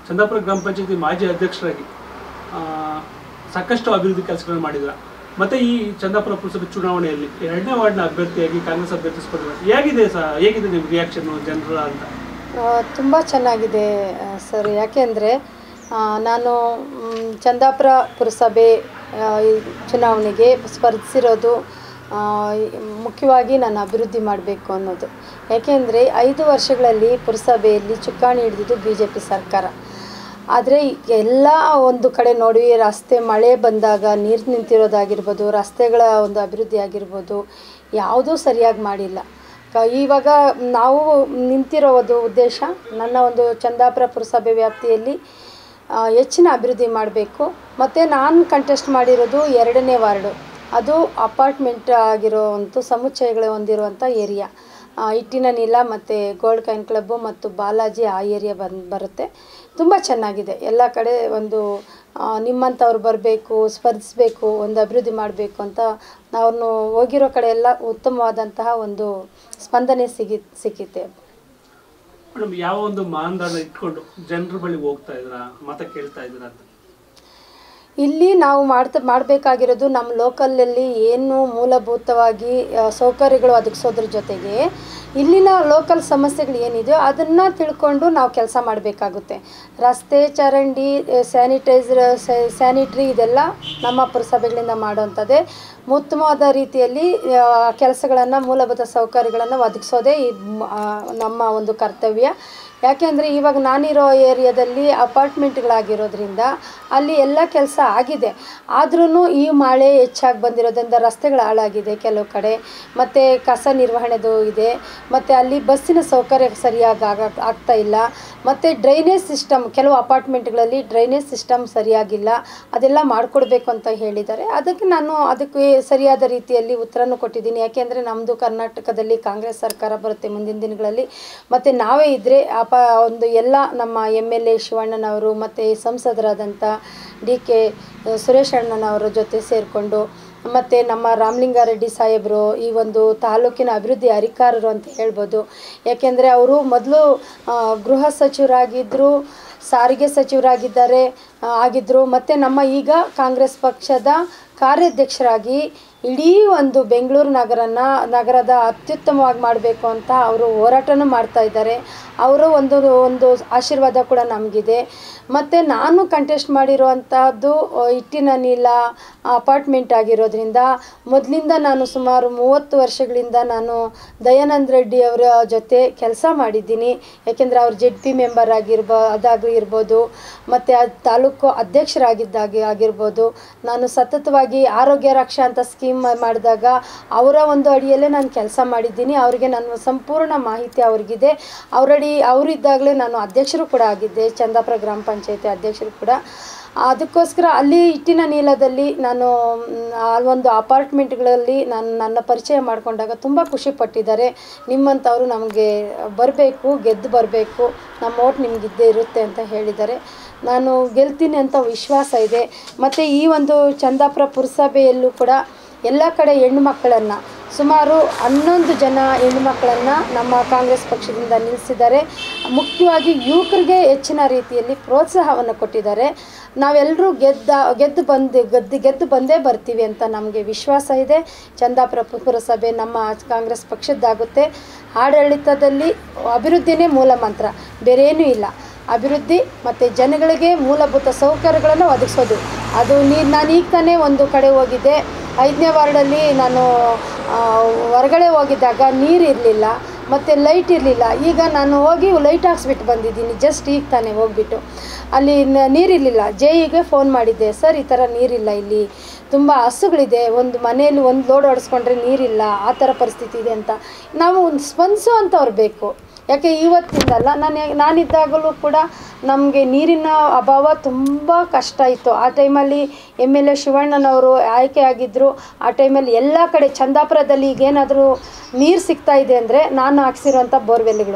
ಚಂದಾಪುರ ಗ್ರಾಮ ಪಂಚಾಯತಿ ಮಾಜಿ ಅಧ್ಯಕ್ಷರಾಗಿ ಆ, ಸಾಕಷ್ಟು ಅಭಿವೃದ್ಧಿ ಕೆಲಸಗಳನ್ನು ಮಾಡಿದ್ರ ಮತ್ತೆ ಈ ಚಂದಾಪುರ ಪುರಸಭೆ ಚುನಾವಣೆಯಲ್ಲಿ ಎರಡನೇ ವಾರ್ಡ್ನ ಅಭ್ಯರ್ಥಿಯಾಗಿ ಕಾಂಗ್ರೆಸ್ ಅಭ್ಯರ್ಥಿ ಸ್ಪರ್ಧೆ ಹೇಗಿದೆ ಸ ಹೇಗಿದೆ ನಿಮ್ಮ ರಿಯಾಕ್ಷನ್ ಜನರ ಅಂತ ತುಂಬ ಚೆನ್ನಾಗಿದೆ ಆ, ಸರ್ ಯಾಕೆಂದರೆ ನಾನು ಮ್, ಚಂದಾಪುರ ಪುರಸಭೆ ಆ, ಈ ಚುನಾವಣೆಗೆ ಸ್ಪರ್ಧಿಸಿರೋದು ಆ, ಈ- ಮುಖ್ಯವಾಗಿ ನಾನು ಅಭಿವೃದ್ಧಿ ಮಾಡಬೇಕು ಅನ್ನೋದು ಯಾಕೆಂದರೆ ಐದು ವರ್ಷಗಳಲ್ಲಿ ಪುರಸಭೆಯಲ್ಲಿ ಚುಕ್ಕಾಣಿ ಹಿಡಿದಿದ್ದು ಬಿ ಜೆ ಪಿ ಸರ್ಕಾರ ಆದರೆ ಎಲ್ಲ ಒಂದು ಕಡೆ ನೋಡಿ ರಸ್ತೆ ಮಳೆ ಬಂದಾಗ ನೀರು ನಿಂತಿರೋದಾಗಿರ್ಬೋದು ರಸ್ತೆಗಳ ಒಂದು ಅಭಿವೃದ್ಧಿ ಆಗಿರ್ಬೋದು ಯಾವುದೂ ಸರಿಯಾಗಿ ಮಾಡಿಲ್ಲ ಕ- ಇವಾಗ ನಾವು ನಿಂತಿರೋದು ಉದ್ದೇಶ ನನ್ನ ಒಂದು ಚಂದಾಪುರ ಪುರಸಭೆ ವ್ಯಾಪ್ತಿಯಲ್ಲಿ ಆ, ಹೆಚ್ಚಿನ ಅಭಿವೃದ್ಧಿ ಮಾಡಬೇಕು ಮತ್ತು ನಾನು ಕಂಟೆಸ್ಟ್ ಮಾಡಿರೋದು ಎರಡನೇ ವಾರ್ಡು ಅದು ಅಪಾರ್ಟ್ಮೆಂಟ್ ಆಗಿರೋವಂಥ ಸಮುಚ್ಚಯಗಳು ಹೊಂದಿರುವಂಥ ಏರಿಯಾ ಇಟ್ಟಿನ ನೀಲ ಮತ್ತು ಗೋಲ್ಡ್ ಕೈನ್ ಕ್ಲಬ್ಬು ಮತ್ತು ಬಾಲಾಜಿ ಆ ಏರಿಯಾ ಬಂದು ಬರುತ್ತೆ ತುಂಬ ಚೆನ್ನಾಗಿದೆ ಎಲ್ಲ ಕಡೆ ಒಂದು ಆ, ನಿಮ್ಮಂಥವ್ರು ಬರಬೇಕು ಸ್ಪರ್ಧಿಸಬೇಕು ಒಂದು ಅಭಿವೃದ್ಧಿ ಮಾಡಬೇಕು ಅಂತ ನಾವು ಹೋಗಿರೋ ಕಡೆ ಎಲ್ಲ ಉತ್ತಮವಾದಂತಹ ಒಂದು ಸ್ಪಂದನೆ ಸಿಗಿ ಸಿಕ್ಕಿದೆ ಮೇಡಮ್ ಯಾವ ಒಂದು ಮಾನದಂಡ ಇಟ್ಕೊಂಡು ಜನರ ಬಳಿ ಹೋಗ್ತಾ ಇದ್ರ ಮತ ಕೇಳ್ತಾ ಇದ್ರ ಅಂತ ಇಲ್ಲಿ ನಾವು ಮಾಡ್ತಾ ಮಾಡಬೇಕಾಗಿರೋದು ನಮ್ಮ ಲೋಕಲಲ್ಲಿ ಏನು ಮೂಲಭೂತವಾಗಿ ಆ, ಸೌಕರ್ಯಗಳು ಒದಗಿಸೋದ್ರ ಜೊತೆಗೆ ಇಲ್ಲಿನ ಲೋಕಲ್ ಸಮಸ್ಯೆಗಳು ಏನಿದೆಯೋ ಅದನ್ನು ತಿಳ್ಕೊಂಡು ನಾವು ಕೆಲಸ ಮಾಡಬೇಕಾಗುತ್ತೆ ರಸ್ತೆ ಚರಂಡಿ ಸ್ಯಾನಿಟೈಸರ್ ಸ್ಯಾನಿಟ್ರಿ ಇದೆಲ್ಲ ನಮ್ಮ ಪುರಸಭೆಗಳಿಂದ ಮಾಡುವಂಥದ್ದೇ ಉತ್ತಮವಾದ ರೀತಿಯಲ್ಲಿ ಕೆಲಸಗಳನ್ನು ಮೂಲಭೂತ ಸೌಕರ್ಯಗಳನ್ನು ಒದಗಿಸೋದೇ ಈ ಮ್- ಆ, ನಮ್ಮ ಒಂದು ಕರ್ತವ್ಯ ಯಾಕೆಂದರೆ ಇವಾಗ ನಾನಿರೋ ಏರಿಯಾದಲ್ಲಿ ಅಪಾರ್ಟ್ಮೆಂಟ್ಗಳಾಗಿರೋದ್ರಿಂದ ಅಲ್ಲಿ ಎಲ್ಲ ಕೆಲಸ ಆಗಿದೆ ಆದ್ರೂ ಈ ಮಳೆ ಹೆಚ್ಚಾಗಿ ಬಂದಿರೋದ್ರಿಂದ ರಸ್ತೆಗಳು ಹಾಳಾಗಿದೆ ಕೆಲವು ಕಡೆ ಮತ್ತು ಕಸ ನಿರ್ವಹಣೆದು ಇದೆ ಮತ್ತು ಅಲ್ಲಿ ಬಸ್ಸಿನ ಸೌಕರ್ಯ ಸರಿಯಾಗಿ ಆಗ ಆಗ್ತಾ ಇಲ್ಲ ಮತ್ತು ಡ್ರೈನೇಜ್ ಸಿಸ್ಟಮ್ ಕೆಲವು ಅಪಾರ್ಟ್ಮೆಂಟ್ಗಳಲ್ಲಿ ಡ್ರೈನೇಜ್ ಸಿಸ್ಟಮ್ ಸರಿಯಾಗಿಲ್ಲ ಅದೆಲ್ಲ ಮಾಡಿಕೊಡ್ಬೇಕು ಅಂತ ಹೇಳಿದ್ದಾರೆ ಅದಕ್ಕೆ ನಾನು ಅದಕ್ಕೆ ಸರಿಯಾದ ರೀತಿಯಲ್ಲಿ ಉತ್ತರನೂ ಕೊಟ್ಟಿದ್ದೀನಿ ಯಾಕೆಂದರೆ ನಮ್ಮದು ಕರ್ನಾಟಕದಲ್ಲಿ ಕಾಂಗ್ರೆಸ್ ಸರ್ಕಾರ ಬರುತ್ತೆ ಮುಂದಿನ ದಿನಗಳಲ್ಲಿ ಮತ್ತು ನಾವೇ ಇದ್ದರೆ ಅಪ ಒಂದು ಎಲ್ಲ ನಮ್ಮ ಎಮ್ ಎಲ್ ಎ ಶಿವಣ್ಣನವರು ಮತ್ತು ಸಂಸದರಾದಂಥ ಡಿ ಕೆ ಸುರೇಶ್ ಅಣ್ಣನವರ ಜೊತೆ ಸೇರಿಕೊಂಡು ಮತ್ತು ನಮ್ಮ ರಾಮಲಿಂಗಾರೆಡ್ಡಿ ಸಾಹೇಬರು ಈ ಒಂದು ತಾಲೂಕಿನ ಅಭಿವೃದ್ಧಿ ಅಧಿಕಾರರು ಅಂತ ಹೇಳ್ಬೋದು ಯಾಕೆಂದರೆ ಅವರು ಮೊದಲು ಗೃಹ ಸಚಿವರಾಗಿದ್ದರು ಸಾರಿಗೆ ಸಚಿವರಾಗಿದ್ದಾರೆ ಆ, ಆಗಿದ್ದರು ಮತ್ತು ನಮ್ಮ ಈಗ ಕಾಂಗ್ರೆಸ್ ಪಕ್ಷದ ಕಾರ್ಯಾಧ್ಯಕ್ಷರಾಗಿ ಇಡೀ ಒಂದು ಬೆಂಗಳೂರು ನಗರನ ನಗರದ ಅತ್ಯುತ್ತಮವಾಗಿ ಮಾಡಬೇಕು ಅಂತ ಅವರು ಹೋರಾಟನೂ ಮಾಡ್ತಾ ಇದ್ದಾರೆ ಅವರ ಒಂದು ಒಂದು ಆಶೀರ್ವಾದ ಕೂಡ ನಮಗಿದೆ ಮತ್ತು ನಾನು ಕಂಟೆಸ್ಟ್ ಮಾಡಿರುವಂಥದ್ದು ಆ, ಇಟ್ಟಿನ ನೀಲ ಅಪಾರ್ಟ್ಮೆಂಟ್ ಆಗಿರೋದ್ರಿಂದ ಮೊದಲಿಂದ ನಾನು ಸುಮಾರು ಮೂವತ್ತು ವರ್ಷಗಳಿಂದ ನಾನು ದಯಾನಂದ ರೆಡ್ಡಿ ಅವರ ಜೊತೆ ಕೆಲಸ ಮಾಡಿದ್ದೀನಿ ಯಾಕೆಂದರೆ ಅವ್ರು ಜೆಡ್ ಪಿ ಮೆಂಬರ್ ಆಗಿರ್ಬೋ ಅದಾಗಿ ಇರ್ಬೋದು ಮತ್ತು ಆ ತಾಲೂಕು ಅಧ್ಯಕ್ಷರಾಗಿದ್ದಾಗೆ ಆಗಿರ್ಬೋದು ನಾನು ಸತತವಾಗಿ ಆರೋಗ್ಯ ರಕ್ಷಾ ಅಂತ ಸ್ಕೀಮ್ ಮಾಡಿದಾಗ ಅವರ ಒಂದು ಅಡಿಯಲ್ಲೇ ನಾನು ಕೆಲಸ ಮಾಡಿದ್ದೀನಿ ಅವರಿಗೆ ನನ್ನ ಸಂಪೂರ್ಣ ಮಾಹಿತಿ ಅವ್ರಿಗಿದೆ ಅವರಡಿ ಅವರಿದ್ದಾಗಲೇ ನಾನು ಅಧ್ಯಕ್ಷರು ಕೂಡ ಆಗಿದ್ದೆ ಚಂದಾಪುರ ಗ್ರಾಮ ಪಂಚಾಯತಿ ಅಧ್ಯಕ್ಷರು ಕೂಡ ಅದಕ್ಕೋಸ್ಕರ ಅಲ್ಲಿ ಇಟ್ಟಿನ ನೀಲದಲ್ಲಿ ನಾನು ಮ್, ಆ ಒಂದು ಅಪಾರ್ಟ್ಮೆಂಟ್ಗಳಲ್ಲಿ ನಾನು ನನ್ನ ಪರಿಚಯ ಮಾಡಿಕೊಂಡಾಗ ತುಂಬ ಖುಷಿ ಪಟ್ಟಿದ್ದಾರೆ ನಿಮ್ಮಂಥವ್ರು ನಮಗೆ ಬರಬೇಕು ಗೆದ್ದು ಬರಬೇಕು ನಮ್ಮ ಓಟ್ ನಿಮಗಿದ್ದೇ ಇರುತ್ತೆ ಅಂತ ಹೇಳಿದ್ದಾರೆ ನಾನು ಗೆಲ್ತೀನಿ ಅಂತ ವಿಶ್ವಾಸ ಇದೆ ಮತ್ತು ಈ ಒಂದು ಚಂದಾಪುರ ಪುರಸಭೆಯಲ್ಲೂ ಕೂಡ ಎಲ್ಲ ಕಡೆ ಹೆಣ್ಣು ಮಕ್ಕಳನ್ನು ಸುಮಾರು ಹನ್ನೊಂದು ಜನ ಹೆಣ್ಣುಮಕ್ಕಳನ್ನು ನಮ್ಮ ಕಾಂಗ್ರೆಸ್ ಪಕ್ಷದಿಂದ ನಿಲ್ಲಿಸಿದ್ದಾರೆ ಮುಖ್ಯವಾಗಿ ಯುವಕರಿಗೆ ಹೆಚ್ಚಿನ ರೀತಿಯಲ್ಲಿ ಪ್ರೋತ್ಸಾಹವನ್ನು ಕೊಟ್ಟಿದ್ದಾರೆ ನಾವೆಲ್ಲರೂ ಗೆದ್ದ ಗೆದ್ದು ಬಂದು ಗೆದ್ದು ಗೆದ್ದು ಬಂದೇ ಬರ್ತೀವಿ ಅಂತ ನಮಗೆ ವಿಶ್ವಾಸ ಇದೆ ಚಂದಾಪುರ ಪು- ಪುರಸಭೆ ನಮ್ಮ ಕಾಂಗ್ರೆಸ್ ಪಕ್ಷದ್ದಾಗುತ್ತೆ ಆಡಳಿತದಲ್ಲಿ ಅಭಿವೃದ್ಧಿನೇ ಮೂಲ ಮಂತ್ರ ಬೇರೇನೂ ಇಲ್ಲ ಅಭಿವೃದ್ಧಿ ಮತ್ತು ಜನಗಳಿಗೆ ಮೂಲಭೂತ ಸೌಕರ್ಯಗಳನ್ನು ಒದಗಿಸೋದು ಅದು ನೀರು ನಾನು ಈಗ ತಾನೇ ಒಂದು ಕಡೆ ಹೋಗಿದ್ದೆ ಐದನೇ ವಾರ್ಡಲ್ಲಿ ನಾನು ಆ, ಹೊರಗಡೆ ಹೋಗಿದ್ದಾಗ ನೀರು ಇರಲಿಲ್ಲ ಮತ್ತು ಲೈಟ್ ಇರಲಿಲ್ಲ ಈಗ ನಾನು ಹೋಗಿ ಲೈಟ್ ಹಾಕ್ಸ್ಬಿಟ್ಟು ಬಂದಿದ್ದೀನಿ ಜಸ್ಟ್ ಈಗ ತಾನೇ ಹೋಗ್ಬಿಟ್ಟು ಅಲ್ಲಿ ನ- ನೀರಿರಲಿಲ್ಲ ಜೆ ಇಗೆ ಫೋನ್ ಮಾಡಿದ್ದೆ ಸರ್ ಈ ಥರ ನೀರಿಲ್ಲ ಇಲ್ಲಿ ತುಂಬ ಹಸುಗಳಿದೆ ಒಂದು ಮನೆಯಲ್ಲಿ ಒಂದು ಲೋಡ್ ಹೊಡೆಸ್ಕೊಂಡ್ರೆ ನೀರಿಲ್ಲ ಆ ಥರ ಪರಿಸ್ಥಿತಿ ಇದೆ ಅಂತ ನಾವು ಒಂದು ಸ್ಪಂದಿಸುವಂಥವ್ರು ಬೇಕು ಯಾಕೆ ಇವತ್ತಿಂದಲ್ಲ ನಾನು ನಾನಿದ್ದಾಗಲೂ ಕೂಡ ನಮಗೆ ನೀರಿನ ಅಭಾವ ತುಂಬ ಕಷ್ಟ ಇತ್ತು ಆ ಟೈಮಲ್ಲಿ ಎಮ್ ಎಲ್ ಎ ಶಿವಣ್ಣನವರು ಆಯ್ಕೆ ಆಗಿದ್ದರು ಆ ಟೈಮಲ್ಲಿ ಎಲ್ಲ ಕಡೆ ಚಂದಾಪುರದಲ್ಲಿ ಈಗೇನಾದರೂ ನೀರು ಸಿಗ್ತಾ ಇದೆ ಅಂದರೆ ನಾನು ಹಾಕ್ಸಿರೋಂಥ ಬೋರ್ವೆಲ್ಗಳು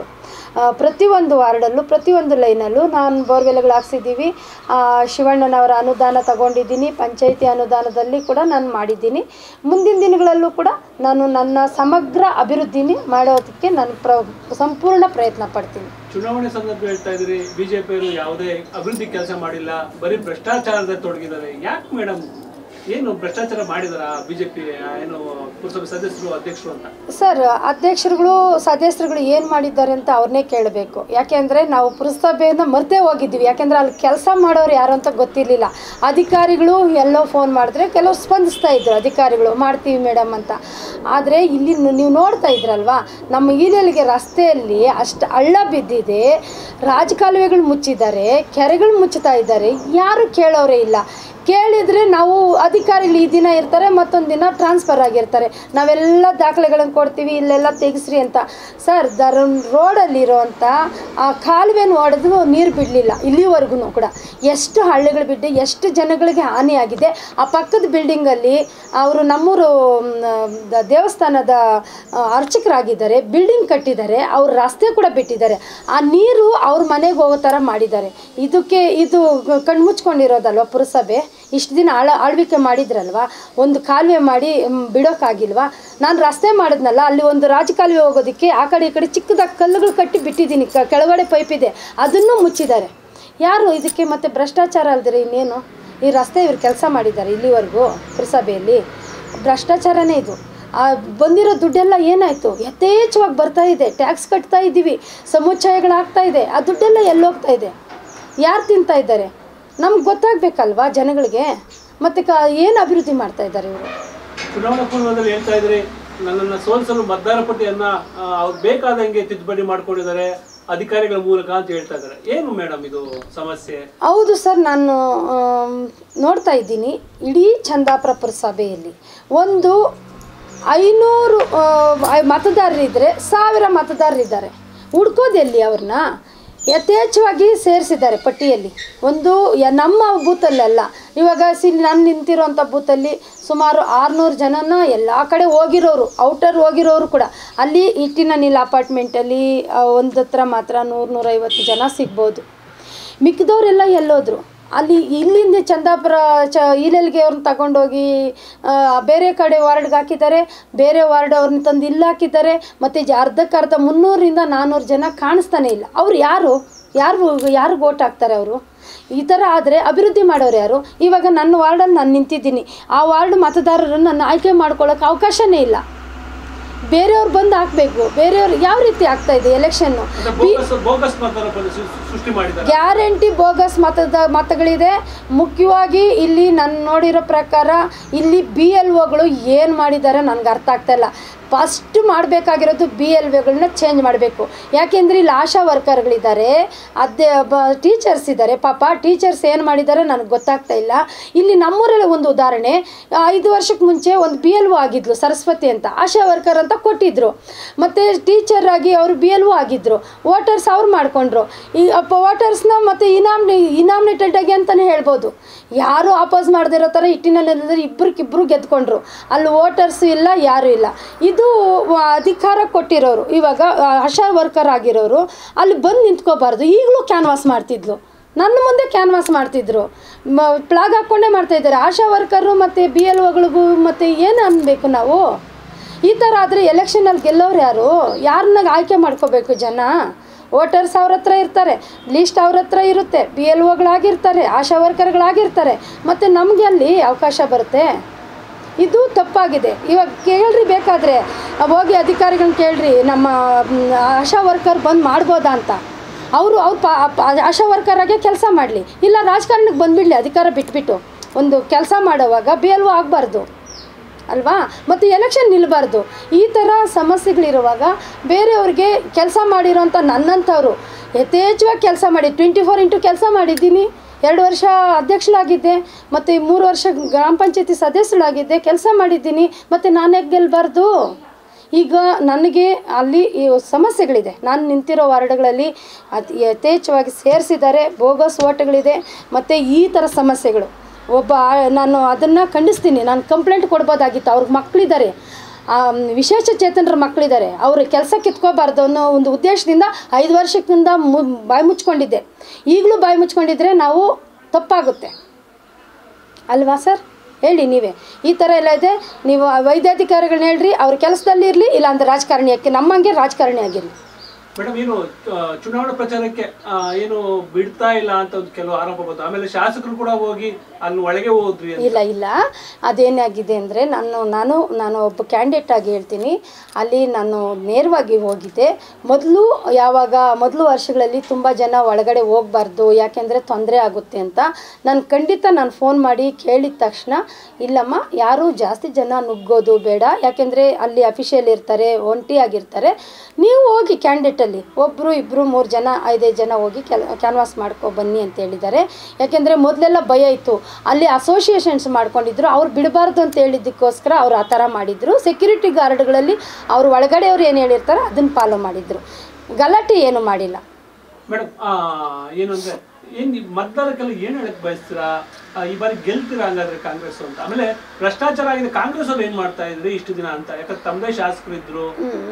ಆ, ಪ್ರತಿಯೊಂದು ವಾರ್ಡಲ್ಲೂ ಪ್ರತಿಯೊಂದು ಲೈನಲ್ಲೂ ನಾನು ಬೋರ್ವೆಲ್ಗಳು ಹಾಕ್ಸಿದ್ದೀವಿ ಆ, ಶಿವಣ್ಣನವರ ಅನುದಾನ ತಗೊಂಡಿದ್ದೀನಿ ಪಂಚಾಯಿತಿ ಅನುದಾನದಲ್ಲಿ ಕೂಡ ನಾನು ಮಾಡಿದ್ದೀನಿ ಮುಂದಿನ ದಿನಗಳಲ್ಲೂ ಕೂಡ ನಾನು ನನ್ನ ಸಮಗ್ರ ಅಭಿವೃದ್ಧಿನಿ ಮಾಡೋದಕ್ಕೆ ನಾನು ಪ್ರ ಸಂಪೂರ್ಣ ಪ್ರಯತ್ನ ಪಡ್ತೀನಿ ಚುನಾವಣೆ ಸಂದರ್ಭ ಹೇಳ್ತಾ ಇದ್ರಿ ಬಿಜೆಪಿಯವರು ಯಾವುದೇ ಅಭಿವೃದ್ಧಿ ಕೆಲಸ ಮಾಡಿಲ್ಲ ಬರೀ ಭ್ರಷ್ಟಾಚಾರದಲ್ಲಿ ತೊಡಗಿದ್ದಾರೆ ಯಾಕೆ ಮೇಡಮ್ ಏನು ಭ್ರಷ್ಟಾಚಾರ ಮಾಡಿದಾರ ಬಿಜೆಪಿ ಏನು ಪುರಸಭೆ ಸದಸ್ಯರು ಅಧ್ಯಕ್ಷರು ಅಂತ ಸರ್ ಅಧ್ಯಕ್ಷರುಗಳು ಸದಸ್ಯರುಗಳು ಏನು ಮಾಡಿದ್ದಾರೆ ಅಂತ ಅವ್ರನ್ನೇ ಕೇಳಬೇಕು ಯಾಕೆಂದರೆ ನಾವು ಪುರಸಭೆಯನ್ನು ಮರ್ತೇ ಹೋಗಿದ್ದೀವಿ ಯಾಕೆಂದರೆ ಅಲ್ಲಿ ಕೆಲಸ ಮಾಡೋರು ಯಾರು ಅಂತ ಗೊತ್ತಿರಲಿಲ್ಲ ಅಧಿಕಾರಿಗಳು ಎಲ್ಲೋ ಫೋನ್ ಮಾಡಿದ್ರೆ ಕೆಲವು ಸ್ಪಂದಿಸ್ತಾ ಇದ್ರು ಅಧಿಕಾರಿಗಳು ಮಾಡ್ತೀವಿ ಮೇಡಮ್ ಅಂತ ಆದರೆ ಇಲ್ಲಿ ನು- ನೀವು ನೋಡ್ತಾ ಇದ್ರಲ್ವಾ ನಮ್ಮ ಈನೆಲಿಗೆ ರಸ್ತೆಯಲ್ಲಿ ಅಷ್ಟು ಹಳ್ಳ ಬಿದ್ದಿದೆ ರಾಜಕಾಲುವೆಗಳು ಮುಚ್ಚಿದ್ದಾರೆ ಕೆರೆಗಳು ಮುಚ್ಚುತ್ತಾ ಇದ್ದಾರೆ ಯಾರು ಕೇಳೋರೇ ಇಲ್ಲ ಕೇಳಿದರೆ ನಾವು ಅಧಿಕಾರಿಗಳು ಈ ದಿನ ಇರ್ತಾರೆ ಮತ್ತೊಂದು ದಿನ ಟ್ರಾನ್ಸ್ಫರ್ ಆಗಿರ್ತಾರೆ ನಾವೆಲ್ಲ ದಾಖಲೆಗಳನ್ನು ಕೊಡ್ತೀವಿ ಇಲ್ಲೆಲ್ಲ ತೆಗೆಸ್ರಿ ಅಂತ ಸರ್ ದರ ರೋಡಲ್ಲಿರೋವಂಥ ಆ ಕಾಲುವೆನ ಹೊಡೆದು ನೀರು ಬಿಡಲಿಲ್ಲ ಇಲ್ಲಿವರೆಗೂ ಕೂಡ ಎಷ್ಟು ಹಳ್ಳಿಗಳು ಬಿದ್ದು ಎಷ್ಟು ಜನಗಳಿಗೆ ಹಾನಿಯಾಗಿದೆ ಆ ಪಕ್ಕದ ಬಿಲ್ಡಿಂಗಲ್ಲಿ ಅವರು ನಮ್ಮೂರು ಮ್, ದ- ದೇವಸ್ಥಾನದ ಆ, ಅರ್ಚಕರಾಗಿದ್ದಾರೆ ಬಿಲ್ಡಿಂಗ್ ಕಟ್ಟಿದ್ದಾರೆ ಅವ್ರ ರಸ್ತೆ ಕೂಡ ಬಿಟ್ಟಿದ್ದಾರೆ ಆ ನೀರು ಅವ್ರ ಮನೆಗೆ ಹೋಗೋ ಥರ ಮಾಡಿದ್ದಾರೆ ಇದಕ್ಕೆ ಇದು ಕಣ್ಮುಚ್ಕೊಂಡಿರೋದಲ್ವ ಪುರಸಭೆ ಇಷ್ಟು ದಿನ ಆಳ ಆಳ್ವಿಕೆ ಮಾಡಿದ್ರಲ್ವ ಒಂದು ಕಾಲುವೆ ಮಾಡಿ ಮ್, ಬಿಡೋಕ್ಕಾಗಿಲ್ವಾ ನಾನು ರಸ್ತೆ ಮಾಡಿದ್ನಲ್ಲ ಅಲ್ಲಿ ಒಂದು ರಾಜಕಾಲುವೆ ಹೋಗೋದಕ್ಕೆ ಆ ಕಡೆ ಈ ಕಡೆ ಚಿಕ್ಕದಾಗಿ ಕಲ್ಲುಗಳು ಕಟ್ಟಿ ಬಿಟ್ಟಿದ್ದೀನಿ ಕ- ಕೆಳಗಡೆ ಪೈಪ್ ಇದೆ ಅದನ್ನು ಮುಚ್ಚಿದ್ದಾರೆ ಯಾರು ಇದಕ್ಕೆ ಮತ್ತೆ ಭ್ರಷ್ಟಾಚಾರ ಅಲ್ದಿರ ಇನ್ನೇನು ಈ ರಸ್ತೆ ಇವ್ರು ಕೆಲಸ ಮಾಡಿದ್ದಾರೆ ಇಲ್ಲಿವರೆಗೂ ಪುರಸಭೆಯಲ್ಲಿ ಭ್ರಷ್ಟಾಚಾರನೇ ಇದು ಆ ಬಂದಿರೋ ದುಡ್ಡೆಲ್ಲ ಏನಾಯಿತು ಯಥೇಚ್ಛವಾಗಿ ಬರ್ತಾ ಇದೆ ಟ್ಯಾಕ್ಸ್ ಕಟ್ತಾ ಇದ್ದೀವಿ ಸಮುಚ್ಚಯಗಳಾಗ್ತಾ ಇದೆ ಆ ದುಡ್ಡೆಲ್ಲ ಎಲ್ಲೋಗ್ತಾ ಇದೆ ಯಾರು ತಿಂತಾ ಇದ್ದಾರೆ ನಮ್ಗೆ ಗೊತ್ತಾಗಬೇಕಲ್ವಾ ಜನಗಳಿಗೆ ಮತ್ತು ಕ ಏನು ಅಭಿವೃದ್ಧಿ ಮಾಡ್ತಾ ಇದ್ದಾರೆ ಇವರು ಚುನಾವಣಾ ಪೂರ್ವದಲ್ಲಿ ಹೇಳ್ತಾ ಇದ್ರಿ ನನ್ನನ್ನು ಸೋಲಿಸಲು ಮತದಾರ ಪಟ್ಟಿಯನ್ನ ಆ, ಅವ್ರು ಬೇಕಾದಂಗೆ ತಿದ್ದುಪಡಿ ಮಾಡ್ಕೊಂಡಿದ್ದಾರೆ ಅಧಿಕಾರಿಗಳ ಮೂಲಕ ಅಂತ ಹೇಳ್ತಾ ಇದ್ದಾರೆ ಏನು ಮೇಡಮ್ ಇದು ಸಮಸ್ಯೆ ಹೌದು ಸರ್ ನಾನು ಆಮ್, ನೋಡ್ತಾ ಇದ್ದೀನಿ ಇಡೀ ಚಂದಾಪುರ ಪುರಸಭೆಯಲ್ಲಿ ಒಂದು ಐನೂರು ಆ, ಮತದಾರರಿದ್ದರೆ ಸಾವಿರ ಮತದಾರರಿದ್ದಾರೆ ಹುಡ್ಕೋದೆಲ್ಲಿ ಅವ್ರನ್ನ ಯಥೇಚ್ಛವಾಗಿ ಸೇರಿಸಿದ್ದಾರೆ ಪಟ್ಟಿಯಲ್ಲಿ ಒಂದು ಯ- ನಮ್ಮ ಬೂತಲ್ಲಲ್ಲ ಇವಾಗ ಸಿ ನಾನು ನಿಂತಿರೋಂಥ ಬೂತಲ್ಲಿ ಸುಮಾರು ಆರುನೂರು ಜನನ ಎಲ್ಲ ಕಡೆ ಹೋಗಿರೋರು ಔಟರ್ ಹೋಗಿರೋರು ಕೂಡ ಅಲ್ಲಿ ಇಟ್ಟಿನ ನೀಲ್ ಅಪಾರ್ಟ್ಮೆಂಟಲ್ಲಿ ಒಂದು ಹತ್ರ ಮಾತ್ರ ನೂರು ನೂರೈವತ್ತು ಜನ ಸಿಗ್ಬೋದು ಮಿಕ್ಕಿದವರೆಲ್ಲ ಎಲ್ಲೋದ್ರು ಅಲ್ಲಿ ಇಲ್ಲಿಂದ ಚಂದಾಪುರ ಚ ಈಲೆಲ್ಗೆ ಅವ್ರನ್ನ ತಗೊಂಡೋಗಿ ಆ, ಬೇರೆ ಕಡೆ ವಾರ್ಡ್ಗೆ ಹಾಕಿದ್ದಾರೆ ಬೇರೆ ವಾರ್ಡ್ ಅವ್ರನ್ನ ತಂದು ಇಲ್ಲಿ ಹಾಕಿದ್ದಾರೆ ಮತ್ತು ಜ ಅರ್ಧಕ್ಕರ್ಧ ಮುನ್ನೂರಿಂದ ನಾನ್ನೂರು ಜನ ಕಾಣಿಸ್ತಾನೆ ಇಲ್ಲ ಅವ್ರು ಯಾರು ಯಾರು ಯಾರಿಗೆ ಓಟ್ ಹಾಕ್ತಾರೆ ಅವರು ಈ ಥರ ಆದರೆ ಅಭಿವೃದ್ಧಿ ಮಾಡೋರು ಯಾರು ಇವಾಗ ನನ್ನ ವಾರ್ಡಲ್ಲಿ ನಾನು ನಿಂತಿದ್ದೀನಿ ಆ ವಾರ್ಡ್ ಮತದಾರರನ್ನು ನನ್ನ ಆಯ್ಕೆ ಮಾಡ್ಕೊಳ್ಳೋಕೆ ಅವಕಾಶನೇ ಇಲ್ಲ ಬೇರೆಯವ್ರು ಬಂದು ಹಾಕಬೇಕು ಬೇರೆಯವ್ರು ಯಾವ ರೀತಿ ಆಗ್ತಾ ಇದೆ ಎಲೆಕ್ಷನ್ನು ಅಂದ್ರೆ ಬೋಗಸ್ ಬೋಗಸ್ ಮತದಾರ ಪಟ್ಟಿ ಸೃ- ಸೃಷ್ಟಿ ಮಾಡಿದ್ದಾರೆ ಗ್ಯಾರಂಟಿ ಬೋಗಸ್ ಮತದ ಮತಗಳಿದೆ ಮುಖ್ಯವಾಗಿ ಇಲ್ಲಿ ನಾನು ನೋಡಿರೋ ಪ್ರಕಾರ ಇಲ್ಲಿ ಬಿ ಎಲ್ ಒಗಳು ಏನು ಮಾಡಿದ್ದಾರೆ ನನಗೆ ಅರ್ಥ ಆಗ್ತಾ ಇಲ್ಲ ಫಸ್ಟ್ ಮಾಡಬೇಕಾಗಿರೋದು ಬಿ ಎಲ್ ಒಗಳನ್ನ ಚೇಂಜ್ ಮಾಡಬೇಕು ಯಾಕೆಂದರೆ ಇಲ್ಲಿ ಆಶಾ ವರ್ಕರ್ಗಳಿದ್ದಾರೆ ಅದೇ ಬ ಟೀಚರ್ಸ್ ಇದ್ದಾರೆ ಪಾಪ ಟೀಚರ್ಸ್ ಏನು ಮಾಡಿದ್ದಾರೆ ನನಗೆ ಗೊತ್ತಾಗ್ತಾ ಇಲ್ಲ ಇಲ್ಲಿ ನಮ್ಮೂರಲ್ಲಿ ಒಂದು ಉದಾಹರಣೆ ಆ, ಐದು ವರ್ಷಕ್ಕೆ ಮುಂಚೆ ಒಂದು ಬಿ ಎಲ್ ಒ ಆಗಿದ್ಲು ಸರಸ್ವತಿ ಅಂತ ಆಶಾ ವರ್ಕರ್ ಅಂತ ಕೊಟ್ಟಿದ್ರು ಮತ್ತು ಟೀಚರ್ ಆಗಿ ಅವರು ಬಿ ಎಲ್ ಒ ಆಗಿದ್ದರು ವೋಟರ್ಸ್ ಅವ್ರು ಮಾಡಿಕೊಂಡ್ರು ಈ ಅಪ್ಪ ವೋಟರ್ಸ್ನ ಮತ್ತು ಇನಾಮ್ನಿ ಇನಾಮಿನೇಟೆಡ್ ಆಗಿ ಅಂತಲೇ ಹೇಳ್ಬೋದು ಯಾರು ಆಪೋಸ್ ಮಾಡದಿರೋ ಥರ ಇಟ್ಟಿನಲ್ಲಿ ಇಬ್ಬರಿಗಿಬ್ಬರು ಗೆದ್ಕೊಂಡ್ರು ಅಲ್ಲಿ ವೋಟರ್ಸ್ ಇಲ್ಲ ಯಾರೂ ಇಲ್ಲ ಇದು ವ- ಅಧಿಕಾರ ಕೊಟ್ಟಿರೋರು ಇವಾಗ ಆ, ಆಶಾ ವರ್ಕರ್ ಆಗಿರೋರು ಅಲ್ಲಿ ಬಂದು ನಿಂತ್ಕೋಬಾರ್ದು ಈಗಲೂ ಕ್ಯಾನ್ವಾಸ್ ಮಾಡ್ತಿದ್ಲು ನನ್ನ ಮುಂದೆ ಕ್ಯಾನ್ವಾಸ್ ಮಾಡ್ತಿದ್ರು ಮ ಪ್ಲಾಗ್ ಹಾಕ್ಕೊಂಡೇ ಮಾಡ್ತಾಯಿದ್ದಾರೆ ಆಶಾ ವರ್ಕರು ಮತ್ತು ಬಿ ಎಲ್ ಒಗಳಿಗೂ ಮತ್ತು ಏನು ಅನ್ಬೇಕು ನಾವು ಈ ಥರ ಆದರೆ ಎಲೆಕ್ಷನಲ್ಲಿ ಗೆಲ್ಲೋರು ಯಾರು ಯಾರನ್ನ ಆಯ್ಕೆ ಮಾಡ್ಕೋಬೇಕು ಜನ ವೋಟರ್ಸ್ ಅವ್ರ ಹತ್ರ ಇರ್ತಾರೆ ಲೀಸ್ಟ್ ಅವ್ರ ಹತ್ರ ಇರುತ್ತೆ ಬಿ ಎಲ್ ಒಗಳಾಗಿರ್ತಾರೆ ಆಶಾ ವರ್ಕರ್ಗಳಾಗಿರ್ತಾರೆ ಮತ್ತು ನಮಗೆ ಅಲ್ಲಿ ಅವಕಾಶ ಬರುತ್ತೆ ಇದು ತಪ್ಪಾಗಿದೆ ಇವಾಗ ಕೇಳ್ರಿ ಬೇಕಾದರೆ ಹೋಗಿ ಅಧಿಕಾರಿಗಳನ್ನ ಕೇಳ್ರಿ ನಮ್ಮ ಮ್, ಆಶಾ ವರ್ಕರ್ ಬಂದು ಮಾಡ್ಬೋದಾ ಅಂತ ಅವರು ಅವ್ರು ಪಾ ಪ- ಆಶಾ ವರ್ಕರಾಗೆ ಕೆಲಸ ಮಾಡಲಿ ಇಲ್ಲ ರಾಜಕಾರಣಕ್ಕೆ ಬಂದುಬಿಡಲಿ ಅಧಿಕಾರ ಬಿಟ್ಬಿಟ್ಟು ಒಂದು ಕೆಲಸ ಮಾಡೋವಾಗ ಬಿ ಎಲ್ ಒ ಆಗಬಾರ್ದು ಅಲ್ವಾ ಮತ್ತು ಎಲೆಕ್ಷನ್ ನಿಲ್ಲಬಾರ್ದು ಈ ಥರ ಸಮಸ್ಯೆಗಳಿರುವಾಗ ಬೇರೆಯವ್ರಿಗೆ ಕೆಲಸ ಮಾಡಿರೋಂಥ ನನ್ನಂಥವ್ರು ಯಥೇಚ್ಛವಾಗಿ ಕೆಲಸ ಮಾಡಿ ಟ್ವೆಂಟಿ ಫೋರ್ ಇಂಟು ಕೆಲಸ ಮಾಡಿದ್ದೀನಿ ಎರಡು ವರ್ಷ ಅಧ್ಯಕ್ಷಳಾಗಿದ್ದೆ ಮತ್ತು ಮೂರು ವರ್ಷ ಗ್ರಾಮ ಪಂಚಾಯತಿ ಸದಸ್ಯಳಾಗಿದ್ದೆ ಕೆಲಸ ಮಾಡಿದ್ದೀನಿ ಮತ್ತು ನಾನು ಯಾಕೆ ಗೆಲ್ಲಬಾರ್ದು ಈಗ ನನಗೆ ಅಲ್ಲಿ ಈ ಸಮಸ್ಯೆಗಳಿದೆ ನಾನು ನಿಂತಿರೋ ವಾರ್ಡ್ಗಳಲ್ಲಿ ಅತಿ ಯಥೇಚ್ಛವಾಗಿ ಸೇರಿಸಿದ್ದಾರೆ ಬೋಗಸ್ ಓಟ್ಗಳಿದೆ ಮತ್ತು ಈ ಥರ ಸಮಸ್ಯೆಗಳು ಒಬ್ಬ ಆ- ನಾನು ಅದನ್ನು ಖಂಡಿಸ್ತೀನಿ ನಾನು ಕಂಪ್ಲೇಂಟ್ ಕೊಡ್ಬೋದಾಗಿತ್ತು ಅವ್ರಿಗೆ ಮಕ್ಕಳಿದ್ದಾರೆ ಆ, ವಿಶೇಷ ಚೇತನರ ಮಕ್ಕಳಿದ್ದಾರೆ ಅವರು ಕೆಲಸ ಕಿತ್ಕೋಬಾರ್ದು ಅನ್ನೋ ಒಂದು ಉದ್ದೇಶದಿಂದ ಐದು ವರ್ಷಕ್ಕಿಂತ ಮು ಬಾಯಿ ಮುಚ್ಕೊಂಡಿದ್ದೆ ಈಗಲೂ ಬಾಯಿ ಮುಚ್ಕೊಂಡಿದ್ರೆ ನಾವು ತಪ್ಪಾಗುತ್ತೆ ಅಲ್ವಾ ಸರ್ ಹೇಳಿ ನೀವೇ ಈ ಥರ ಎಲ್ಲ ಇದೆ ನೀವು ವೈದ್ಯಾಧಿಕಾರಿಗಳನ್ನ ಹೇಳ್ರಿ ಅವ್ರ ಕೆಲಸದಲ್ಲಿ ಇರಲಿ ಇಲ್ಲ ಅಂದ್ರೆ ರಾಜಕಾರಣಿ ಯಾಕೆ ನಮ್ಮಂಗೆ ರಾಜಕಾರಣಿ ಆಗಿರಲಿ ಮೇಡಮ್ ಏನು ಆ, ಚುನಾವಣಾ ಪ್ರಚಾರಕ್ಕೆ ಆ, ಏನು ಬಿಡ್ತಾ ಇಲ್ಲ ಅಂತ ಒಂದು ಕೆಲವು ಆರೋಪ ಬಂತು ಆಮೇಲೆ ಶಾಸಕರು ಕೂಡ ಹೋಗಿ ಅಲ್ಲಿ ಒಳಗೆ ಹೋದ್ರಿ ಅಂತ. ಇಲ್ಲ ಇಲ್ಲ ಅದೇನಾಗಿದೆ ಅಂದರೆ ನಾನು ನಾನು ನಾನು ಒಬ್ಬ ಕ್ಯಾಂಡಿಡೇಟ್ ಆಗಿ ಹೇಳ್ತೀನಿ ಅಲ್ಲಿ ನಾನು ನೇರವಾಗಿ ಹೋಗಿದ್ದೆ ಮೊದಲು ಯಾವಾಗ ಮೊದಲು ವರ್ಷಗಳಲ್ಲಿ ತುಂಬ ಜನ ಒಳಗಡೆ ಹೋಗಬಾರ್ದು ಯಾಕೆಂದರೆ ತೊಂದರೆ ಆಗುತ್ತೆ ಅಂತ ನಾನು ಖಂಡಿತ ನಾನು ಫೋನ್ ಮಾಡಿ ಕೇಳಿದ ತಕ್ಷಣ ಇಲ್ಲಮ್ಮ ಯಾರೂ ಜಾಸ್ತಿ ಜನ ನುಗ್ಗೋದು ಬೇಡ ಯಾಕೆಂದರೆ ಅಲ್ಲಿ ಅಫಿಷಿಯಲ್ ಇರ್ತಾರೆ ಒಂಟಿಯಾಗಿರ್ತಾರೆ ನೀವು ಹೋಗಿ ಕ್ಯಾಂಡಿಡೇಟಲ್ಲಿ ಒಬ್ಬರು ಇಬ್ಬರು ಮೂರು ಜನ ಐದೈದು ಜನ ಹೋಗಿ ಕೆಲ್ ಕ್ಯಾನ್ವಾಸ್ ಮಾಡ್ಕೊ ಬನ್ನಿ ಅಂತ ಹೇಳಿದ್ದಾರೆ ಯಾಕೆಂದರೆ ಮೊದಲೆಲ್ಲ ಭಯ ಇತ್ತು ಅಲ್ಲಿ ಅಸೋಸಿಯೇಷನ್ಸ್ ಮಾಡ್ಕೊಂಡಿದ್ರು ಅವ್ರು ಬಿಡಬಾರ್ದು ಅಂತ ಹೇಳಿದ್ದಕ್ಕೋಸ್ಕರ ಅವ್ರು ಆ ಥರ ಮಾಡಿದರು ಸೆಕ್ಯೂರಿಟಿ ಗಾರ್ಡ್ಗಳಲ್ಲಿ ಅವ್ರು ಒಳಗಡೆ ಅವ್ರು ಏನು ಹೇಳಿರ್ತಾರೋ ಅದನ್ನು ಫಾಲೋ ಮಾಡಿದರು ಗಲಾಟೆ ಏನು ಮಾಡಿಲ್ಲ ಮೇಡಮ್ ಆ, ಏನು ಅಂದ್ರೆ ಏನ್ ಈ ಮತದಾರಕ್ಕೆಲ್ಲ ಏನ್ ಹೇಳಕ್ ಬಯಸ್ತೀರಾ ಆ, ಈ ಬಾರಿ ಗೆಲ್ತೀರಾ ಹಂಗಾದ್ರೆ ಕಾಂಗ್ರೆಸ್ ಅಂತ ಆಮೇಲೆ ಭ್ರಷ್ಟಾಚಾರ ಆಗಿದೆ ಕಾಂಗ್ರೆಸ್ ಅವ್ರು ಏನ್ ಮಾಡ್ತಾ ಇದ್ರಿ ಇಷ್ಟು ದಿನ ಅಂತ ಯಾಕಂದ್ರೆ ತಮ್ಮದೇ ಶಾಸಕರು ಇದ್ರು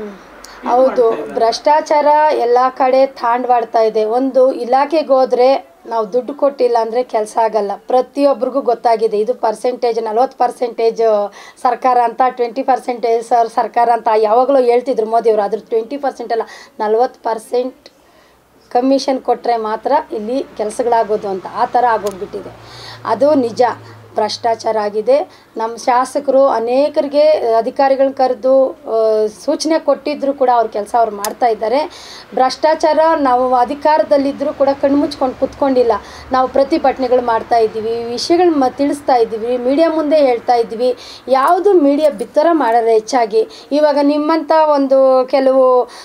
ಹೌದು ಭ್ರಷ್ಟಾಚಾರ ಎಲ್ಲ ಕಡೆ ತಾಂಡವಾಡ್ತಾ ಇದೆ ಒಂದು ಇಲಾಖೆಗೆ ಹೋದ್ರೆ ನಾವು ದುಡ್ಡು ಕೊಟ್ಟಿಲ್ಲ ಅಂದರೆ ಕೆಲಸ ಆಗಲ್ಲ ಪ್ರತಿಯೊಬ್ಬರಿಗೂ ಗೊತ್ತಾಗಿದೆ ಇದು ಪರ್ಸೆಂಟೇಜ್ ನಲ್ವತ್ತು ಪರ್ಸೆಂಟೇಜ್ ಸರ್ಕಾರ ಅಂತ ಟ್ವೆಂಟಿ ಪರ್ಸೆಂಟೇಜ್ ಸರ್ ಸರ್ಕಾರ ಅಂತ ಯಾವಾಗಲೂ ಹೇಳ್ತಿದ್ರು ಮೋದಿಯವರು ಅದ್ರ ಟ್ವೆಂಟಿ ಪರ್ಸೆಂಟ್ ಅಲ್ಲ ನಲ್ವತ್ತು ಪರ್ಸೆಂಟ್ ಕಮಿಷನ್ ಕೊಟ್ಟರೆ ಮಾತ್ರ ಇಲ್ಲಿ ಕೆಲಸಗಳಾಗೋದು ಅಂತ ಆ ಥರ ಆಗೋಗ್ಬಿಟ್ಟಿದೆ ಅದು ನಿಜ ಭ್ರಷ್ಟಾಚಾರ ಆಗಿದೆ ನಮ್ಮ ಶಾಸಕರು ಅನೇಕರಿಗೆ ಅಧಿಕಾರಿಗಳನ್ನ ಕರೆದು ಸೂಚನೆ ಕೊಟ್ಟಿದ್ದರೂ ಕೂಡ ಅವ್ರ ಕೆಲಸ ಅವ್ರು ಮಾಡ್ತಾ ಇದ್ದಾರೆ ಭ್ರಷ್ಟಾಚಾರ ನಾವು ಅಧಿಕಾರದಲ್ಲಿದ್ದರೂ ಕೂಡ ಕಣ್ಮುಚ್ಕೊಂಡು ಕುತ್ಕೊಂಡಿಲ್ಲ ನಾವು ಪ್ರತಿಭಟನೆಗಳು ಮಾಡ್ತಾ ಇದ್ದೀವಿ ವಿಷಯಗಳು ಮ ತಿಳಿಸ್ತಾ ಇದ್ದೀವಿ ಮೀಡಿಯಾ ಮುಂದೆ ಹೇಳ್ತಾ ಇದ್ದೀವಿ ಯಾವುದು ಮೀಡಿಯಾ ಬಿತ್ತರ ಮಾಡಲ್ಲ ಹೆಚ್ಚಾಗಿ ಇವಾಗ ನಿಮ್ಮಂಥ ಒಂದು ಕೆಲವು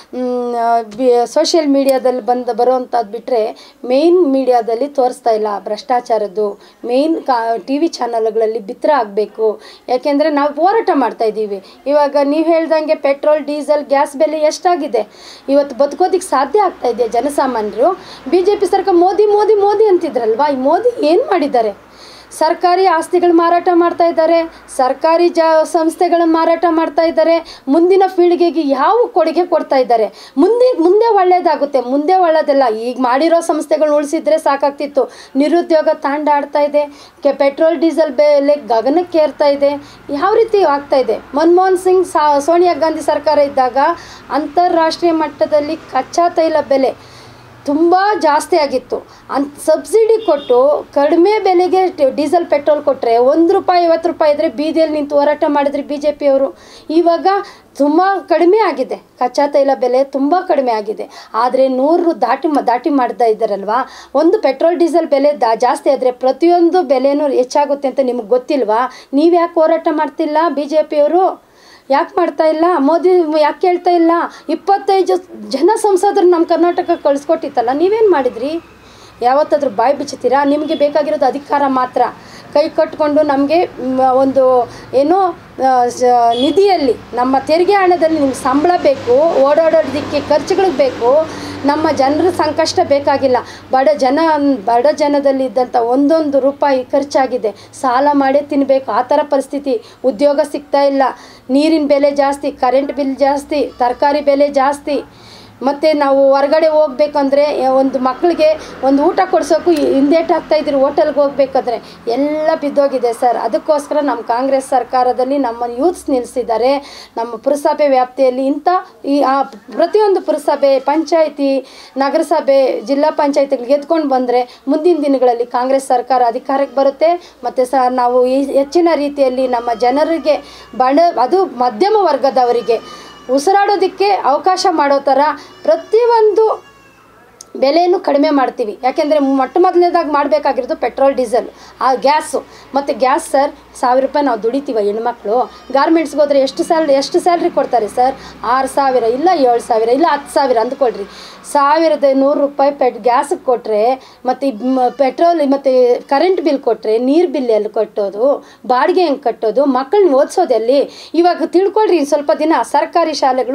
ಸೋಷಿಯಲ್ ಮೀಡಿಯಾದಲ್ಲಿ ಬಂದು ಬರುವಂಥದ್ದು ಬಿಟ್ಟರೆ ಮೇಯ್ನ್ ಮೀಡಿಯಾದಲ್ಲಿ ತೋರಿಸ್ತಾ ಇಲ್ಲ ಭ್ರಷ್ಟಾಚಾರದ್ದು ಮೇಯ್ನ್ ಕಾ ಟಿ ವಿ ಚಾನಲ್ಗಳಲ್ಲಿ ಬಿತ್ತರ ಆಗಬೇಕು ಯಾಕೆಂದರೆ ನಾವು ಹೋರಾಟ ಮಾಡ್ತಾ ಇದ್ದೀವಿ ಇವಾಗ ನೀವು ಹೇಳ್ದಂಗೆ ಪೆಟ್ರೋಲ್ ಡೀಸೆಲ್ ಗ್ಯಾಸ್ ಬೆಲೆ ಎಷ್ಟಾಗಿದೆ ಇವತ್ತು ಬದುಕೋದಿಕ್ಕೆ ಸಾಧ್ಯ ಆಗ್ತಾ ಇದೆ ಜನಸಾಮಾನ್ಯರು ಬಿ ಜೆ ಪಿ ಸರ್ಕಾರ ಮೋದಿ ಮೋದಿ ಮೋದಿ ಅಂತಿದ್ರಲ್ವಾ ಈ ಮೋದಿ ಏನು ಮಾಡಿದ್ದಾರೆ ಸರ್ಕಾರಿ ಆಸ್ತಿಗಳು ಮಾರಾಟ ಮಾಡ್ತಾ ಇದ್ದಾರೆ ಸರ್ಕಾರಿ ಜ ಸಂಸ್ಥೆಗಳನ್ನು ಮಾರಾಟ ಮಾಡ್ತಾ ಇದ್ದಾರೆ ಮುಂದಿನ ಪೀಳಿಗೆಗೆ ಯಾವ ಕೊಡುಗೆ ಕೊಡ್ತಾ ಇದ್ದಾರೆ ಮುಂದೆ ಮುಂದೆ ಒಳ್ಳೆಯದಾಗುತ್ತೆ ಮುಂದೆ ಒಳ್ಳೆಯದಲ್ಲ ಈಗ ಮಾಡಿರೋ ಸಂಸ್ಥೆಗಳನ್ನ ಉಳಿಸಿದ್ರೆ ಸಾಕಾಗ್ತಿತ್ತು ನಿರುದ್ಯೋಗ ತಾಂಡ ಆಡ್ತಾ ಇದೆ ಕೆ ಪೆಟ್ರೋಲ್ ಡೀಸೆಲ್ ಬೆಲೆ ಗಗನಕ್ಕೆ ಏರ್ತಾ ಇದೆ ಯಾವ ರೀತಿ ಆಗ್ತಾ ಇದೆ ಮನಮೋಹನ್ ಸಿಂಗ್ ಸಾ ಸೋನಿಯಾ ಗಾಂಧಿ ಸರ್ಕಾರ ಇದ್ದಾಗ ಅಂತಾರಾಷ್ಟ್ರೀಯ ಮಟ್ಟದಲ್ಲಿ ಕಚ್ಚಾ ತೈಲ ಬೆಲೆ ತುಂಬ ಜಾಸ್ತಿ ಆಗಿತ್ತು ಅಂತ ಸಬ್ಸಿಡಿ ಕೊಟ್ಟು ಕಡಿಮೆ ಬೆಲೆಗೆ ಟ- ಡೀಸೆಲ್ ಪೆಟ್ರೋಲ್ ಕೊಟ್ಟರೆ ಒಂದು ರೂಪಾಯಿ ಐವತ್ತು ರೂಪಾಯಿ ಇದ್ದರೆ ಬೀದಿಯಲ್ಲಿ ನಿಂತು ಹೋರಾಟ ಮಾಡಿದ್ರಿ ಬಿ ಜೆ ಪಿಯವರು ಇವಾಗ ತುಂಬ ಕಡಿಮೆ ಆಗಿದೆ ಕಚ್ಚಾ ತೈಲ ಬೆಲೆ ತುಂಬ ಕಡಿಮೆ ಆಗಿದೆ ಆದರೆ ನೂರು ದಾಟಿ ಮ- ದಾಟಿ ಮಾಡ್ತಾ ಇದ್ದಾರಲ್ವಾ ಒಂದು ಪೆಟ್ರೋಲ್ ಡೀಸೆಲ್ ಬೆಲೆ ದಾ ಜಾಸ್ತಿ ಆದರೆ ಪ್ರತಿಯೊಂದು ಬೆಲೆನೂ ಹೆಚ್ಚಾಗುತ್ತೆ ಅಂತ ನಿಮ್ಗೆ ಗೊತ್ತಿಲ್ವಾ ನೀವು ಯಾಕೆ ಹೋರಾಟ ಮಾಡ್ತಿಲ್ಲ ಬಿ ಜೆ ಪಿಯವರು ಯಾಕೆ ಮಾಡ್ತಾ ಇಲ್ಲ ಮೋದಿ ಯಾಕೆ ಕೇಳ್ತಾ ಇಲ್ಲ ಇಪ್ಪತ್ತೈದು ಜನ ಸಂಸದರು ನಮ್ಮ ಕರ್ನಾಟಕಕ್ಕೆ ಕಳಿಸ್ಕೊಟ್ಟಿತ್ತಲ್ಲ ನೀವೇನು ಮಾಡಿದ್ರಿ ಯಾವತ್ತಾದ್ರೂ ಬಾಯಿ ಬಿಚ್ಚುತ್ತೀರಾ ನಿಮಗೆ ಬೇಕಾಗಿರೋದು ಅಧಿಕಾರ ಮಾತ್ರ ಕೈ ಕಟ್ಕೊಂಡು ನಮಗೆ ಒಂದು ಏನೋ ಆ, ಸ- ನಿಧಿಯಲ್ಲಿ ನಮ್ಮ ತೆರಿಗೆ ಹಣದಲ್ಲಿ ನಿಮ್ಗೆ ಸಂಬಳ ಬೇಕು ಓಡಾಡೋದಕ್ಕೆ ಖರ್ಚುಗಳಿಗೆ ಬೇಕು ನಮ್ಮ ಜನರ ಸಂಕಷ್ಟ ಬೇಕಾಗಿಲ್ಲ ಬಡ ಜನ ಬಡ ಜನದಲ್ಲಿ ಇದ್ದಂಥ ಒಂದೊಂದು ರೂಪಾಯಿ ಖರ್ಚಾಗಿದೆ ಸಾಲ ಮಾಡೇ ತಿನ್ನಬೇಕು ಆ ಥರ ಪರಿಸ್ಥಿತಿ ಉದ್ಯೋಗ ಸಿಗ್ತಾ ಇಲ್ಲ ನೀರಿನ ಬೆಲೆ ಜಾಸ್ತಿ ಕರೆಂಟ್ ಬಿಲ್ ಜಾಸ್ತಿ ತರಕಾರಿ ಬೆಲೆ ಜಾಸ್ತಿ ಮತ್ತು ನಾವು ಹೊರಗಡೆ ಹೋಗ್ಬೇಕಂದ್ರೆ ಒಂದು ಮಕ್ಕಳಿಗೆ ಒಂದು ಊಟ ಕೊಡ್ಸೋಕ್ಕೂ ಹಿಂದೇಟ್ ಹಾಕ್ತಾ ಇದ್ರು ಹೋಟೆಲ್ಗೆ ಹೋಗ್ಬೇಕಾದ್ರೆ ಎಲ್ಲ ಬಿದ್ದೋಗಿದೆ ಸರ್ ಅದಕ್ಕೋಸ್ಕರ ನಮ್ಮ ಕಾಂಗ್ರೆಸ್ ಸರ್ಕಾರದಲ್ಲಿ ನಮ್ಮ ಯೂತ್ಸ್ ನಿಲ್ಲಿಸಿದ್ದಾರೆ ನಮ್ಮ ಪುರಸಭೆ ವ್ಯಾಪ್ತಿಯಲ್ಲಿ ಇಂಥ ಈ ಆ ಪ್ರತಿಯೊಂದು ಪುರಸಭೆ ಪಂಚಾಯಿತಿ ನಗರಸಭೆ ಜಿಲ್ಲಾ ಪಂಚಾಯತಿಗಳಿಗೆ ಗೆದ್ಕೊಂಡು ಬಂದರೆ ಮುಂದಿನ ದಿನಗಳಲ್ಲಿ ಕಾಂಗ್ರೆಸ್ ಸರ್ಕಾರ ಅಧಿಕಾರಕ್ಕೆ ಬರುತ್ತೆ ಮತ್ತು ಸ ನಾವು ಈ ಹೆಚ್ಚಿನ ರೀತಿಯಲ್ಲಿ ನಮ್ಮ ಜನರಿಗೆ ಬಡ ಅದು ಮಧ್ಯಮ ವರ್ಗದವರಿಗೆ ಉಸಿರಾಡೋದಕ್ಕೆ ಅವಕಾಶ ಮಾಡೋ ಥರ ಪ್ರತಿಯೊಂದು ಬೆಲೆಯನ್ನು ಕಡಿಮೆ ಮಾಡ್ತೀವಿ ಯಾಕೆಂದರೆ ಮೊಟ್ಟ ಮೊದಲನೇದಾಗಿ ಮಾಡಬೇಕಾಗಿರೋದು ಪೆಟ್ರೋಲ್ ಡೀಸೆಲ್ ಆ ಗ್ಯಾಸು ಮತ್ತು ಗ್ಯಾಸ್ ಸರ್ ಸಾವಿರ ರೂಪಾಯಿ ನಾವು ದುಡಿತೀವ ಹೆಣ್ಮಕ್ಳು ಗಾರ್ಮೆಂಟ್ಸ್ಗೆ ಹೋದ್ರೆ ಎಷ್ಟು ಸ್ಯಾಲ್ರಿ ಎಷ್ಟು ಸ್ಯಾಲ್ರಿ ಕೊಡ್ತಾರೆ ಸರ್ ಆರು ಸಾವಿರ ಇಲ್ಲ ಏಳು ಸಾವಿರ ಇಲ್ಲ ಹತ್ತು ಸಾವಿರ ಅಂದ್ಕೊಳ್ರಿ ಸಾವಿರದ ನೂರು ರೂಪಾಯಿ ಪೆಟ್ ಗ್ಯಾಸಿಗೆ ಕೊಟ್ಟರೆ ಮತ್ತು ಪೆಟ್ರೋಲ್ ಮತ್ತು ಕರೆಂಟ್ ಬಿಲ್ ಕೊಟ್ಟರೆ ನೀರು ಬಿಲ್ ಎಲ್ಲಿ ಕಟ್ಟೋದು ಬಾಡಿಗೆ ಹೆಂಗೆ ಕಟ್ಟೋದು ಮಕ್ಕಳನ್ನ ಓದಿಸೋದು ಎಲ್ಲಿ ಇವಾಗ ತಿಳ್ಕೊಳ್ರಿ ಇನ್ನು ಸ್ವಲ್ಪ ದಿನ ಸರ್ಕಾರಿ ಶಾಲೆಗಳು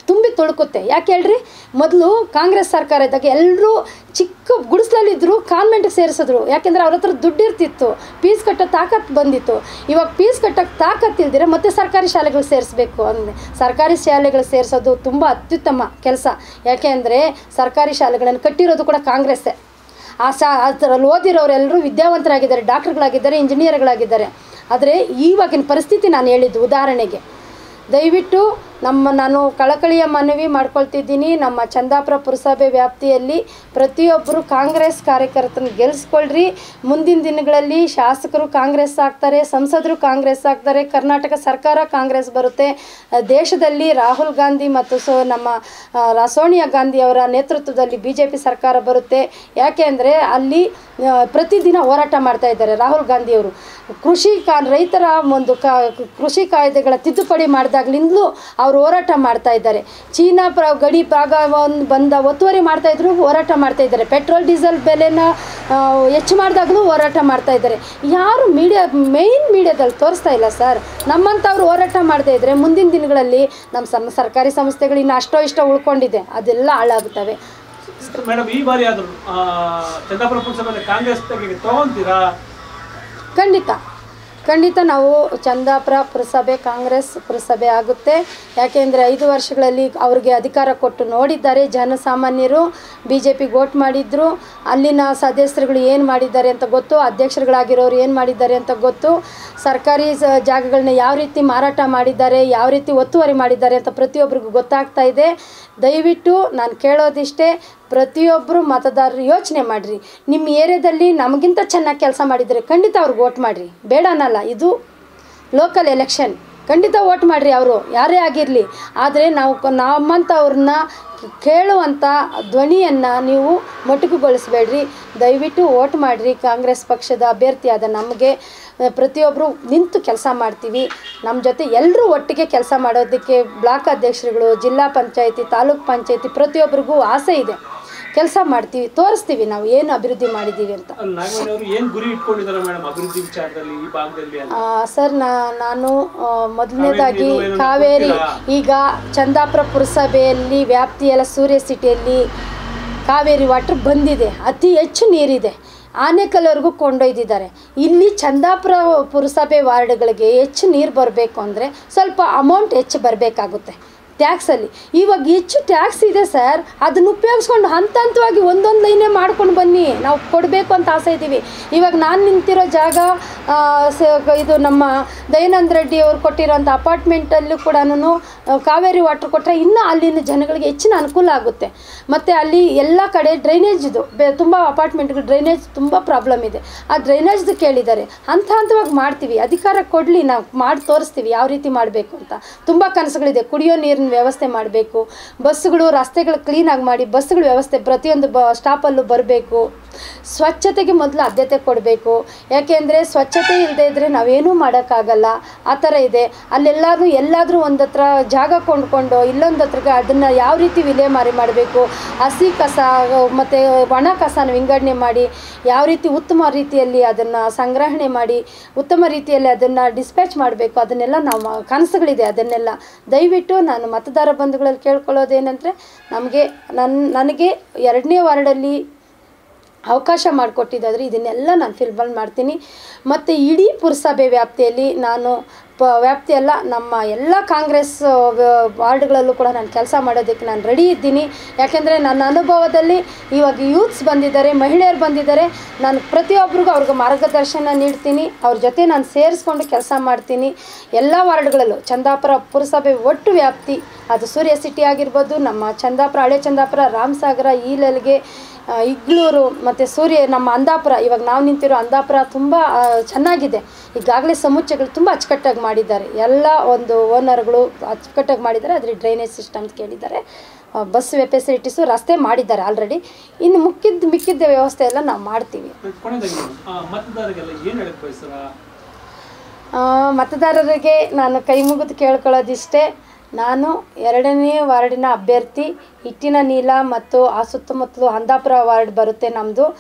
ತುಂಬಿ ತುಳುಕುತ್ತೆ ಯಾಕೆ ಹೇಳ್ರಿ ಮೊದಲು ಕಾಂಗ್ರೆಸ್ ಸರ್ಕಾರ ಇದ್ದಾಗ ಎಲ್ಲರೂ ಚಿಕ್ಕ ಗುಡಿಸ್ಲಲ್ಲಿದ್ದರು ಕಾನ್ವೆಂಟ್ಗೆ ಸೇರಿಸಿದ್ರು ಯಾಕೆಂದರೆ ಅವ್ರ ಹತ್ರ ದುಡ್ಡು ಇರ್ತಿತ್ತು ಫೀಸ್ ಕಟ್ಟೋ ತಾಕತ್ತು ಬಂದಿತ್ತು ಇವಾಗ ಫೀಸ್ ಕಟ್ಟೋಕ್ಕೆ ತಾಕತ್ತು ಇಲ್ದಿರ ಮತ್ತೆ ಸರ್ಕಾರಿ ಶಾಲೆಗಳು ಸೇರಿಸ್ಬೇಕು ಅಂದರೆ ಸರ್ಕಾರಿ ಶಾಲೆಗಳು ಸೇರಿಸೋದು ತುಂಬ ಅತ್ಯುತ್ತಮ ಕೆಲಸ ಯಾಕೆ ಅಂದರೆ ಸರ್ಕಾರಿ ಶಾಲೆಗಳನ್ನು ಕಟ್ಟಿರೋದು ಕೂಡ ಕಾಂಗ್ರೆಸ್ಸೇ ಆ ಸಾ ಅದರಲ್ಲಿ ಓದಿರೋರೆಲ್ಲರೂ ವಿದ್ಯಾವಂತರಾಗಿದ್ದಾರೆ ಡಾಕ್ಟ್ರುಗಳಾಗಿದ್ದಾರೆ ಇಂಜಿನಿಯರ್ಗಳಾಗಿದ್ದಾರೆ ಆದರೆ ಇವಾಗಿನ ಪರಿಸ್ಥಿತಿ ನಾನು ಹೇಳಿದ್ದು ಉದಾಹರಣೆಗೆ ದಯವಿಟ್ಟು ನಮ್ಮ ನಾನು ಕಳಕಳಿಯ ಮನವಿ ಮಾಡ್ಕೊಳ್ತಿದ್ದೀನಿ ನಮ್ಮ ಚಂದಾಪುರ ಪುರಸಭೆ ವ್ಯಾಪ್ತಿಯಲ್ಲಿ ಪ್ರತಿಯೊಬ್ಬರು ಕಾಂಗ್ರೆಸ್ ಕಾರ್ಯಕರ್ತನ ಗೆಲ್ಲಿಸ್ಕೊಳ್ರಿ ಮುಂದಿನ ದಿನಗಳಲ್ಲಿ ಶಾಸಕರು ಕಾಂಗ್ರೆಸ್ ಆಗ್ತಾರೆ ಸಂಸದರು ಕಾಂಗ್ರೆಸ್ ಆಗ್ತಾರೆ ಕರ್ನಾಟಕ ಸರ್ಕಾರ ಕಾಂಗ್ರೆಸ್ ಬರುತ್ತೆ ಆ, ದೇಶದಲ್ಲಿ ರಾಹುಲ್ ಗಾಂಧಿ ಮತ್ತು ಸೊ ನಮ್ಮ ಆ, ರಾ- ಸೋನಿಯಾ ಗಾಂಧಿ ಅವರ ನೇತೃತ್ವದಲ್ಲಿ ಬಿ ಜೆ ಪಿ ಸರ್ಕಾರ ಬರುತ್ತೆ ಯಾಕೆ ಅಂದರೆ ಅಲ್ಲಿ ಆ, ಪ್ರತಿದಿನ ಹೋರಾಟ ಮಾಡ್ತಾ ಇದ್ದಾರೆ ರಾಹುಲ್ ಗಾಂಧಿಯವರು ಕೃಷಿ ಕಾ ರೈತರ ಒಂದು ಕಾ ಕೃಷಿ ಕಾಯ್ದೆಗಳ ತಿದ್ದುಪಡಿ ಮಾಡಿದಾಗ್ಲಿಂದಲೂ ಅವರು ಹೋರಾಟ ಮಾಡ್ತಾ ಇದ್ದಾರೆ ಚೀನಾ ಪ್ರ ಗಡಿ ಭಾಗ ಒಂದು ಬಂದ ಒತ್ತುವರಿ ಮಾಡ್ತಾ ಇದ್ರು ಹೋರಾಟ ಮಾಡ್ತಾ ಇದ್ದಾರೆ ಪೆಟ್ರೋಲ್ ಡೀಸೆಲ್ ಬೆಲೆನ ಆ, ಹೆಚ್ಚು ಮಾಡಿದಾಗಲೂ ಹೋರಾಟ ಮಾಡ್ತಾ ಇದ್ದಾರೆ ಯಾರು ಮೀಡಿಯಾ ಮೇಯ್ನ್ ಮೀಡಿಯಾದಲ್ಲಿ ತೋರಿಸ್ತಾ ಇಲ್ಲ ಸರ್ ನಮ್ಮಂಥವ್ರು ಹೋರಾಟ ಮಾಡದೇ ಇದ್ದರೆ ಮುಂದಿನ ದಿನಗಳಲ್ಲಿ ನಮ್ಮ ಸಮ ಸರ್ಕಾರಿ ಸಂಸ್ಥೆಗಳು ಇನ್ನು ಅಷ್ಟೋ ಇಷ್ಟೋ ಉಳ್ಕೊಂಡಿದೆ ಅದೆಲ್ಲ ಹಾಳಾಗುತ್ತವೆ ಮೇಡಮ್ ಈ ಬಾರಿ ಆದ್ರೂ ಚಂದಾಪುರ ಪುರಸಭೆ ಕಾಂಗ್ರೆಸ್ ತಗೊಂತೀರಾ ಖಂಡಿತ ಖಂಡಿತ ನಾವು ಚಂದಾಪುರ ಪುರಸಭೆ ಕಾಂಗ್ರೆಸ್ ಪುರಸಭೆ ಆಗುತ್ತೆ ಯಾಕೆಂದರೆ ಐದು ವರ್ಷಗಳಲ್ಲಿ ಅವ್ರಿಗೆ ಅಧಿಕಾರ ಕೊಟ್ಟು ನೋಡಿದ್ದಾರೆ ಜನಸಾಮಾನ್ಯರು ಬಿ ಜೆ ಪಿಗೆ ವೋಟ್ ಮಾಡಿದ್ರು ಅಲ್ಲಿನ ಸದಸ್ಯರುಗಳು ಏನು ಮಾಡಿದ್ದಾರೆ ಅಂತ ಗೊತ್ತು ಅಧ್ಯಕ್ಷರುಗಳಾಗಿರೋರು ಏನು ಮಾಡಿದ್ದಾರೆ ಅಂತ ಗೊತ್ತು ಸರ್ಕಾರಿ ಸ- ಜಾಗಗಳನ್ನ ಯಾವ ರೀತಿ ಮಾರಾಟ ಮಾಡಿದ್ದಾರೆ ಯಾವ ರೀತಿ ಒತ್ತುವರಿ ಮಾಡಿದ್ದಾರೆ ಅಂತ ಪ್ರತಿಯೊಬ್ಬರಿಗೂ ಗೊತ್ತಾಗ್ತಾ ಇದೆ ದಯವಿಟ್ಟು ನಾನು ಕೇಳೋದಿಷ್ಟೇ ಪ್ರತಿಯೊಬ್ಬರು ಮತದಾರರು ಯೋಚನೆ ಮಾಡಿರಿ ನಿಮ್ಮ ಏರಿಯಾದಲ್ಲಿ ನಮಗಿಂತ ಚೆನ್ನಾಗಿ ಕೆಲಸ ಮಾಡಿದರೆ ಖಂಡಿತ ಅವ್ರಿಗೆ ವೋಟ್ ಮಾಡಿರಿ ಬೇಡ ಅನ್ನಲ್ಲ ಇದು ಲೋಕಲ್ ಎಲೆಕ್ಷನ್ ಖಂಡಿತ ವೋಟ್ ಮಾಡಿರಿ ಅವರು ಯಾರೇ ಆಗಿರಲಿ ಆದರೆ ನಾವು ಕ- ನಮ್ಮಂಥವ್ರನ್ನ ಕೇಳುವಂಥ ಧ್ವನಿಯನ್ನು ನೀವು ಮೊಟಕುಗೊಳಿಸಬೇಡ್ರಿ ದಯವಿಟ್ಟು ವೋಟ್ ಮಾಡಿರಿ ಕಾಂಗ್ರೆಸ್ ಪಕ್ಷದ ಅಭ್ಯರ್ಥಿಯಾದ ನಮಗೆ ಪ್ರತಿಯೊಬ್ಬರು ನಿಂತು ಕೆಲಸ ಮಾಡ್ತೀವಿ ನಮ್ಮ ಜೊತೆ ಎಲ್ಲರೂ ಒಟ್ಟಿಗೆ ಕೆಲಸ ಮಾಡೋದಕ್ಕೆ ಬ್ಲಾಕ್ ಅಧ್ಯಕ್ಷರುಗಳು ಜಿಲ್ಲಾ ಪಂಚಾಯತಿ ತಾಲೂಕ್ ಪಂಚಾಯತಿ ಪ್ರತಿಯೊಬ್ಬರಿಗೂ ಆಸೆ ಇದೆ ಕೆಲಸ ಮಾಡ್ತೀವಿ ತೋರಿಸ್ತೀವಿ ನಾವು ಏನು ಅಭಿವೃದ್ಧಿ ಮಾಡಿದ್ದೀವಿ ಅಂತ ಅಲ್ಲಿ ನಾಗಮಣಿ ಅವರು ಏನ್ ಗುರಿ ಇಟ್ಕೊಂಡಿದ್ದಾರೆ ಮೇಡಮ್ ಅಭಿವೃದ್ಧಿ ವಿಚಾರದಲ್ಲಿ ಈ ಭಾಗದಲ್ಲಿ ಅಂತ ಆ, ಸರ್ ನಾ ನಾನು ಆ, ಮೊದಲನೇದಾಗಿ ಕಾವೇರಿ ನೀರು ಕಾವೇರಿ ಕೊಡ್ತೀರಾ? ಈಗ ಚಂದಾಪುರ ಪುರಸಭೆಯಲ್ಲಿ ವ್ಯಾಪ್ತಿಯೆಲ್ಲ ಸೂರ್ಯ ಸಿಟಿಯಲ್ಲಿ ಕಾವೇರಿ ವಾಟರ್ ಬಂದಿದೆ ಅತಿ ಹೆಚ್ಚು ನೀರಿದೆ ಆನೆಕಲ್ವರೆಗೂ ಕೊಂಡೊಯ್ದಿದ್ದಾರೆ ಇಲ್ಲಿ ಚಂದಾಪುರ ಪುರಸಭೆ ವಾರ್ಡ್ಗಳಿಗೆ ಹೆಚ್ಚು ನೀರು ಬರಬೇಕು ಅಂದರೆ ಸ್ವಲ್ಪ ಅಮೌಂಟ್ ಹೆಚ್ಚು ಬರಬೇಕಾಗುತ್ತೆ ಟ್ಯಾಕ್ಸಲ್ಲಿ ಇವಾಗ ಹೆಚ್ಚು ಟ್ಯಾಕ್ಸ್ ಇದೆ ಸರ್ ಅದನ್ನು ಉಪಯೋಗಿಸ್ಕೊಂಡು ಹಂತ ಹಂತವಾಗಿ ಒಂದೊಂದು ಲೈನೇ ಮಾಡ್ಕೊಂಡು ಬನ್ನಿ ನಾವು ಕೊಡಬೇಕು ಅಂತ ಆಸೆ ಇದ್ದೀವಿ ಇವಾಗ ನಾನು ನಿಂತಿರೋ ಜಾಗ ಆ, ಸ- ಇದು ನಮ್ಮ ದಯಾನಂದ ರೆಡ್ಡಿ ಅವ್ರು ಕೊಟ್ಟಿರೋಂಥ ಅಪಾರ್ಟ್ಮೆಂಟಲ್ಲೂ ಕೂಡ ಕಾವೇರಿ ವಾಟ್ರ್ ಕೊಟ್ಟರೆ ಇನ್ನೂ ಅಲ್ಲಿನ ಜನಗಳಿಗೆ ಹೆಚ್ಚಿನ ಅನುಕೂಲ ಆಗುತ್ತೆ ಮತ್ತು ಅಲ್ಲಿ ಎಲ್ಲ ಕಡೆ ಡ್ರೈನೇಜ್ದು ಬೆ ತುಂಬ ಅಪಾರ್ಟ್ಮೆಂಟ್ಗಳು ಡ್ರೈನೇಜ್ ತುಂಬ ಪ್ರಾಬ್ಲಮ್ ಇದೆ ಆ ಡ್ರೈನೇಜ್ದು ಕೇಳಿದ್ದಾರೆ ಹಂತ ಹಂತವಾಗಿ ಮಾಡ್ತೀವಿ ಅಧಿಕಾರ ಕೊಡಲಿ ನಾವು ಮಾಡಿ ತೋರಿಸ್ತೀವಿ ಯಾವ ರೀತಿ ಮಾಡಬೇಕು ಅಂತ ತುಂಬ ಕನಸುಗಳಿದೆ ಕುಡಿಯೋ ನೀರಿನ ವ್ಯವಸ್ಥೆ ಮಾಡಬೇಕು ಬಸ್ಸುಗಳು ರಸ್ತೆಗಳು ಕ್ಲೀನಾಗಿ ಮಾಡಿ ಬಸ್ಸುಗಳ ವ್ಯವಸ್ಥೆ ಪ್ರತಿಯೊಂದು ಬ ಸ್ಟಾಪಲ್ಲೂ ಬರಬೇಕು ಸ್ವಚ್ಛತೆಗೆ ಮೊದಲು ಆದ್ಯತೆ ಕೊಡಬೇಕು ಯಾಕೆಂದರೆ ಸ್ವಚ್ಛತೆ ಇಲ್ಲದೆ ಇದ್ದರೆ ನಾವೇನೂ ಮಾಡೋಕ್ಕಾಗಲ್ಲ ಆ ಥರ ಇದೆ ಅಲ್ಲೆಲ್ಲರೂ ಎಲ್ಲಾದರೂ ಒಂದು ಹತ್ರ ಜಾಗ ಕೊಂಡ್ಕೊಂಡು ಇಲ್ಲೊಂದು ಹತ್ರಕ್ಕೆ ಅದನ್ನು ಯಾವ ರೀತಿ ವಿಲೇಮಾರಿ ಮಾಡಬೇಕು ಹಸಿ ಕಸ ಮತ್ತು ಒಣ ಕಸನ ವಿಂಗಡಣೆ ಮಾಡಿ ಯಾವ ರೀತಿ ಉತ್ತಮ ರೀತಿಯಲ್ಲಿ ಅದನ್ನು ಸಂಗ್ರಹಣೆ ಮಾಡಿ ಉತ್ತಮ ರೀತಿಯಲ್ಲಿ ಅದನ್ನು ಡಿಸ್ಪ್ಯಾಚ್ ಮಾಡಬೇಕು ಅದನ್ನೆಲ್ಲ ನಾವು ಮಾ- ಕನಸುಗಳಿದೆ ಅದನ್ನೆಲ್ಲ ದಯವಿಟ್ಟು ನಾನು ಮತದಾರ ಬಂಧುಗಳಲ್ಲಿ ಕೇಳ್ಕೊಳ್ಳೋದೇನೆಂದರೆ ನಮಗೆ ನನ್ನ ನನಗೆ ಎರಡನೇ ವಾರ್ಡಲ್ಲಿ ಅವಕಾಶ ಮಾಡಿಕೊಟ್ಟಿದ್ದಾದ್ರೆ ಇದನ್ನೆಲ್ಲ ನಾನು ಫಿಲ್ಬಲ್ ಮಾಡ್ತೀನಿ ಮತ್ತು ಇಡೀ ಪುರಸಭೆ ವ್ಯಾಪ್ತಿಯಲ್ಲಿ ನಾನು ಪ ವ್ಯಾಪ್ತಿಯೆಲ್ಲ ನಮ್ಮ ಎಲ್ಲ ಕಾಂಗ್ರೆಸ್ ಆ, ವ- ವಾರ್ಡ್ಗಳಲ್ಲೂ ಕೂಡ ನಾನು ಕೆಲಸ ಮಾಡೋದಕ್ಕೆ ನಾನು ರೆಡಿ ಇದ್ದೀನಿ ಯಾಕೆಂದರೆ ನನ್ನ ಅನುಭವದಲ್ಲಿ ಇವಾಗ ಯೂತ್ಸ್ ಬಂದಿದ್ದಾರೆ ಮಹಿಳೆಯರು ಬಂದಿದ್ದಾರೆ ನಾನು ಪ್ರತಿಯೊಬ್ಬರಿಗೂ ಅವ್ರಿಗೆ ಮಾರ್ಗದರ್ಶನ ನೀಡ್ತೀನಿ ಅವ್ರ ಜೊತೆ ನಾನು ಸೇರಿಸ್ಕೊಂಡು ಕೆಲಸ ಮಾಡ್ತೀನಿ ಎಲ್ಲ ವಾರ್ಡ್ಗಳಲ್ಲೂ ಚಂದಾಪುರ ಪುರಸಭೆ ಒಟ್ಟು ವ್ಯಾಪ್ತಿ ಅದು ಸೂರ್ಯ ಸಿಟಿ ಆಗಿರ್ಬೋದು ನಮ್ಮ ಚಂದಾಪುರ ಹಳೆ ಚಂದಾಪುರ ರಾಮಸಾಗರ ಈಲಲ್ಗೆ ಆ, ಇಗ್ಲೂರು ಮತ್ತು ಸೂರ್ಯ ನಮ್ಮ ಅಂದಾಪುರ ಇವಾಗ ನಾವು ನಿಂತಿರೋ ಅಂದಾಪುರ ತುಂಬ ಆ, ಚೆನ್ನಾಗಿದೆ ಈಗಾಗಲೇ ಸಮುಚ್ಚಯಗಳು ತುಂಬ ಅಚ್ಚುಕಟ್ಟಾಗಿ ಮಾಡಿದ್ದಾರೆ ಎಲ್ಲ ಒಂದು ಓನರ್ಗಳು ಅಚ್ಚುಕಟ್ಟಾಗಿ ಮಾಡಿದ್ದಾರೆ ಅದ್ರ ಡ್ರೈನೇಜ್ ಸಿಸ್ಟಮ್ಸ್ ಕೇಳಿದ್ದಾರೆ ಆ, ಬಸ್ ಫೆಸಿಲಿಟೀಸು ರಸ್ತೆ ಮಾಡಿದ್ದಾರೆ ಆಲ್ರೆಡಿ ಇನ್ನು ಮುಕ್ಕಿದ್ದು ಮಿಕ್ಕಿದ್ದ ವ್ಯವಸ್ಥೆ ಎಲ್ಲ ನಾವು ಮಾಡ್ತೀವಿ ಕೊನೆಯದಾಗಿ ಮೇಡಮ್, ಆ, ಮತದಾರರಿಗೆಲ್ಲ ಏನ್ ಹೇಳಕ್ ಬಯಸ್ತಾರ ಆ, ಮತದಾರರಿಗೆ ನಾನು ಕೈ ಮುಗಿದು ಕೇಳ್ಕೊಳ್ಳೋದಿಷ್ಟೇ ನಾನು ಎರಡನೇ ವಾರ್ಡಿನ ಅಭ್ಯರ್ಥಿ ಹಿಟ್ಟಿನ ನೀಲ ಮತ್ತು ಆ ಸುತ್ತಮುತ್ತಲು ಅಂದಾಪುರ ವಾರ್ಡ್ ಬರುತ್ತೆ ನಮ್ಮದು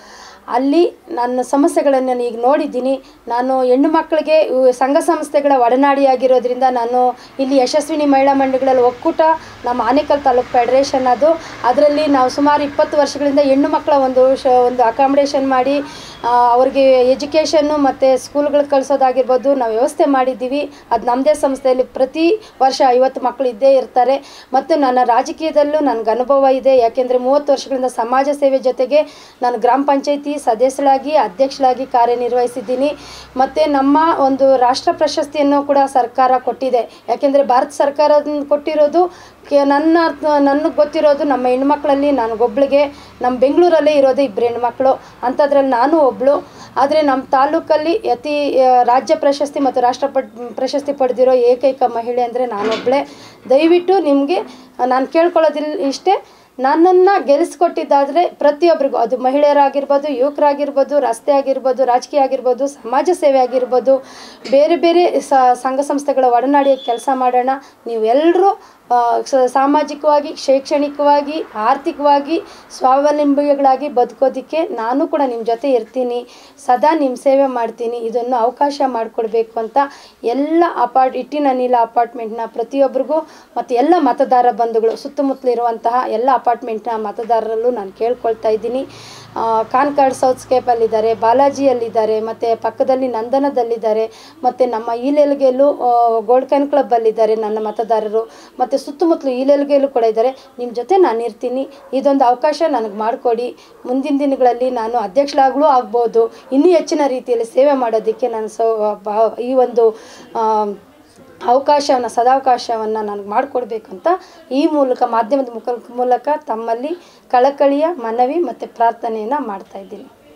ಅಲ್ಲಿ ನನ್ನ ಸಮಸ್ಯೆಗಳನ್ನು ನಾನು ಈಗ ನೋಡಿದ್ದೀನಿ ನಾನು ಹೆಣ್ಣು ಮಕ್ಕಳಿಗೆ ಇವು ಸಂಘ ಸಂಸ್ಥೆಗಳ ಒಡನಾಡಿಯಾಗಿರೋದ್ರಿಂದ ನಾನು ಇಲ್ಲಿ ಯಶಸ್ವಿನಿ ಮಹಿಳಾ ಮಂಡಳಿಗಳಲ್ಲಿ ಒಕ್ಕೂಟ ನಮ್ಮ ಆನೇಕಲ್ ತಾಲೂಕು ಫೆಡರೇಷನ್ ಅದು ಅದರಲ್ಲಿ ನಾವು ಸುಮಾರು ಇಪ್ಪತ್ತು ವರ್ಷಗಳಿಂದ ಹೆಣ್ಣು ಮಕ್ಕಳ ಒಂದು ಶ ಒಂದು ಅಕಾಮಿಡೇಷನ್ ಮಾಡಿ ಆ, ಅವ್ರಿಗೆ ಎಜುಕೇಷನ್ನು ಮತ್ತು ಸ್ಕೂಲ್ಗಳಿಗೆ ಕಳಿಸೋದಾಗಿರ್ಬೋದು ನಾವು ವ್ಯವಸ್ಥೆ ಮಾಡಿದ್ದೀವಿ ಅದು ನಮ್ಮದೇ ಸಂಸ್ಥೆಯಲ್ಲಿ ಪ್ರತಿ ವರ್ಷ ಐವತ್ತು ಮಕ್ಕಳು ಇದ್ದೇ ಇರ್ತಾರೆ ಮತ್ತು ನನ್ನ ರಾಜಕೀಯದಲ್ಲೂ ನನಗೆ ಅನುಭವ ಇದೆ ಯಾಕೆಂದರೆ ಮೂವತ್ತು ವರ್ಷಗಳಿಂದ ಸಮಾಜ ಸೇವೆ ಜೊತೆಗೆ ನಾನು ಗ್ರಾಮ ಪಂಚಾಯಿತಿ ಸದಸ್ಯಳಾಗಿ ಅಧ್ಯಕ್ಷಳಾಗಿ ಕಾರ್ಯನಿರ್ವಹಿಸಿದ್ದೀನಿ ಮತ್ತು ನಮ್ಮ ಒಂದು ರಾಷ್ಟ್ರ ಪ್ರಶಸ್ತಿಯನ್ನು ಕೂಡ ಸರ್ಕಾರ ಕೊಟ್ಟಿದೆ ಯಾಕೆಂದರೆ ಭಾರತ ಸರ್ಕಾರ ಅದನ್ನ ಕೊಟ್ಟಿರೋದು ಕೆ ನನ್ನ ನನಗೆ ಗೊತ್ತಿರೋದು ನಮ್ಮ ಹೆಣ್ಮಕ್ಳಲ್ಲಿ ನನಗೊಬ್ಳಿಗೆ ನಮ್ಮ ಬೆಂಗಳೂರಲ್ಲೇ ಇರೋದು ಇಬ್ಬರು ಹೆಣ್ಮಕ್ಳು ಅಂಥದ್ರಲ್ಲಿ ನಾನು ಒಬ್ಬಳು ಆದರೆ ನಮ್ಮ ತಾಲೂಕಲ್ಲಿ ಅತಿ ಆ, ರಾಜ್ಯ ಪ್ರಶಸ್ತಿ ಮತ್ತು ರಾಷ್ಟ್ರ ಪಡ್ ಪ್ರಶಸ್ತಿ ಪಡೆದಿರೋ ಏಕೈಕ ಮಹಿಳೆ ಅಂದರೆ ನಾನೊಬ್ಬಳೇ ದಯವಿಟ್ಟು ನಿಮಗೆ ನಾನು ಕೇಳ್ಕೊಳ್ಳೋದಿಲ್ಲ ಇಷ್ಟೇ ನನ್ನನ್ನು ಗೆಲ್ಲಿಸ್ಕೊಟ್ಟಿದ್ದಾದರೆ ಪ್ರತಿಯೊಬ್ಬರಿಗೂ ಅದು ಮಹಿಳೆಯರಾಗಿರ್ಬೋದು ಯುವಕರಾಗಿರ್ಬೋದು ರಸ್ತೆ ಆಗಿರ್ಬೋದು ರಾಜಕೀಯ ಆಗಿರ್ಬೋದು ಸಮಾಜ ಸೇವೆ ಆಗಿರ್ಬೋದು ಬೇರೆ ಬೇರೆ ಸ ಸಂಘ ಸಂಸ್ಥೆಗಳ ಒಡನಾಡಿ ಕೆಲಸ ಮಾಡೋಣ ನೀವೆಲ್ಲರೂ ಸಾಮಾಜಿಕವಾಗಿ ಶೈಕ್ಷಣಿಕವಾಗಿ ಆರ್ಥಿಕವಾಗಿ ಸ್ವಾವಲಂಬಿಗಳಾಗಿ ಬದುಕೋದಕ್ಕೆ ನಾನು ಕೂಡ ನಿಮ್ಮ ಜೊತೆ ಇರ್ತೀನಿ ಸದಾ ನಿಮ್ಮ ಸೇವೆ ಮಾಡ್ತೀನಿ ಇದನ್ನು ಅವಕಾಶ ಮಾಡಿಕೊಡ್ಬೇಕು ಅಂತ ಎಲ್ಲ ಅಪಾರ್ಟ್ ಇಟ್ಟಿನನಿಲ ಅಪಾರ್ಟ್ಮೆಂಟ್ನ ಪ್ರತಿಯೊಬ್ಬರಿಗೂ ಮತ್ತು ಎಲ್ಲ ಮತದಾರ ಬಂಧುಗಳು ಸುತ್ತಮುತ್ತಲಿರುವಂತಹ ಎಲ್ಲ ಅಪಾರ್ಟ್ಮೆಂಟ್ನ ಮತದಾರರಲ್ಲೂ ನಾನು ಕೇಳ್ಕೊಳ್ತಾ ಇದ್ದೀನಿ ಆ, ಕಾನ್ಕಾಡ್ ಸೌತ್ ಸ್ಕೇಪಲ್ಲಿದ್ದಾರೆ ಬಾಲಾಜಿಯಲ್ಲಿದ್ದಾರೆ ಮತ್ತು ಪಕ್ಕದಲ್ಲಿ ನಂದನದಲ್ಲಿದ್ದಾರೆ ಮತ್ತು ನಮ್ಮ ಈಲೆಲ್ಗೆಲ್ಲೂ ಗೋಲ್ಡ್ ಕ್ಲಬ್ಬಲ್ಲಿದ್ದಾರೆ ನನ್ನ ಮತದಾರರು ಮತ್ತು ಸುತ್ತಮುತ್ತಲು ಈಲೆಲ್ಗೆಲ್ಲೂ ಕೂಡ ಇದ್ದಾರೆ ನಿಮ್ಮ ಜೊತೆ ನಾನು ಇರ್ತೀನಿ ಇದೊಂದು ಅವಕಾಶ ನನಗೆ ಮಾಡಿಕೊಡಿ ಮುಂದಿನ ದಿನಗಳಲ್ಲಿ ನಾನು ಅಧ್ಯಕ್ಷಳಾಗಲೂ ಆಗ್ಬೋದು ಇನ್ನೂ ಹೆಚ್ಚಿನ ರೀತಿಯಲ್ಲಿ ಸೇವೆ ಮಾಡೋದಕ್ಕೆ ನಾನು ಸೌ ಬಾ- ಈ ಒಂದು ಆ, ಅವಕಾಶವನ್ನು ಸದಾವಕಾಶವನ್ನು ನನಗೆ ಮಾಡಿಕೊಡ್ಬೇಕಂತ ಈ ಮೂಲಕ ಮಾಧ್ಯಮದ ಮುಖ ಮೂಲಕ ತಮ್ಮಲ್ಲಿ ಕಳಕಳಿಯ ಮನವಿ ಮತ್ತು ಪ್ರಾರ್ಥನೆಯನ್ನು ಮಾಡ್ತಾ ಇದ್ದೀನಿ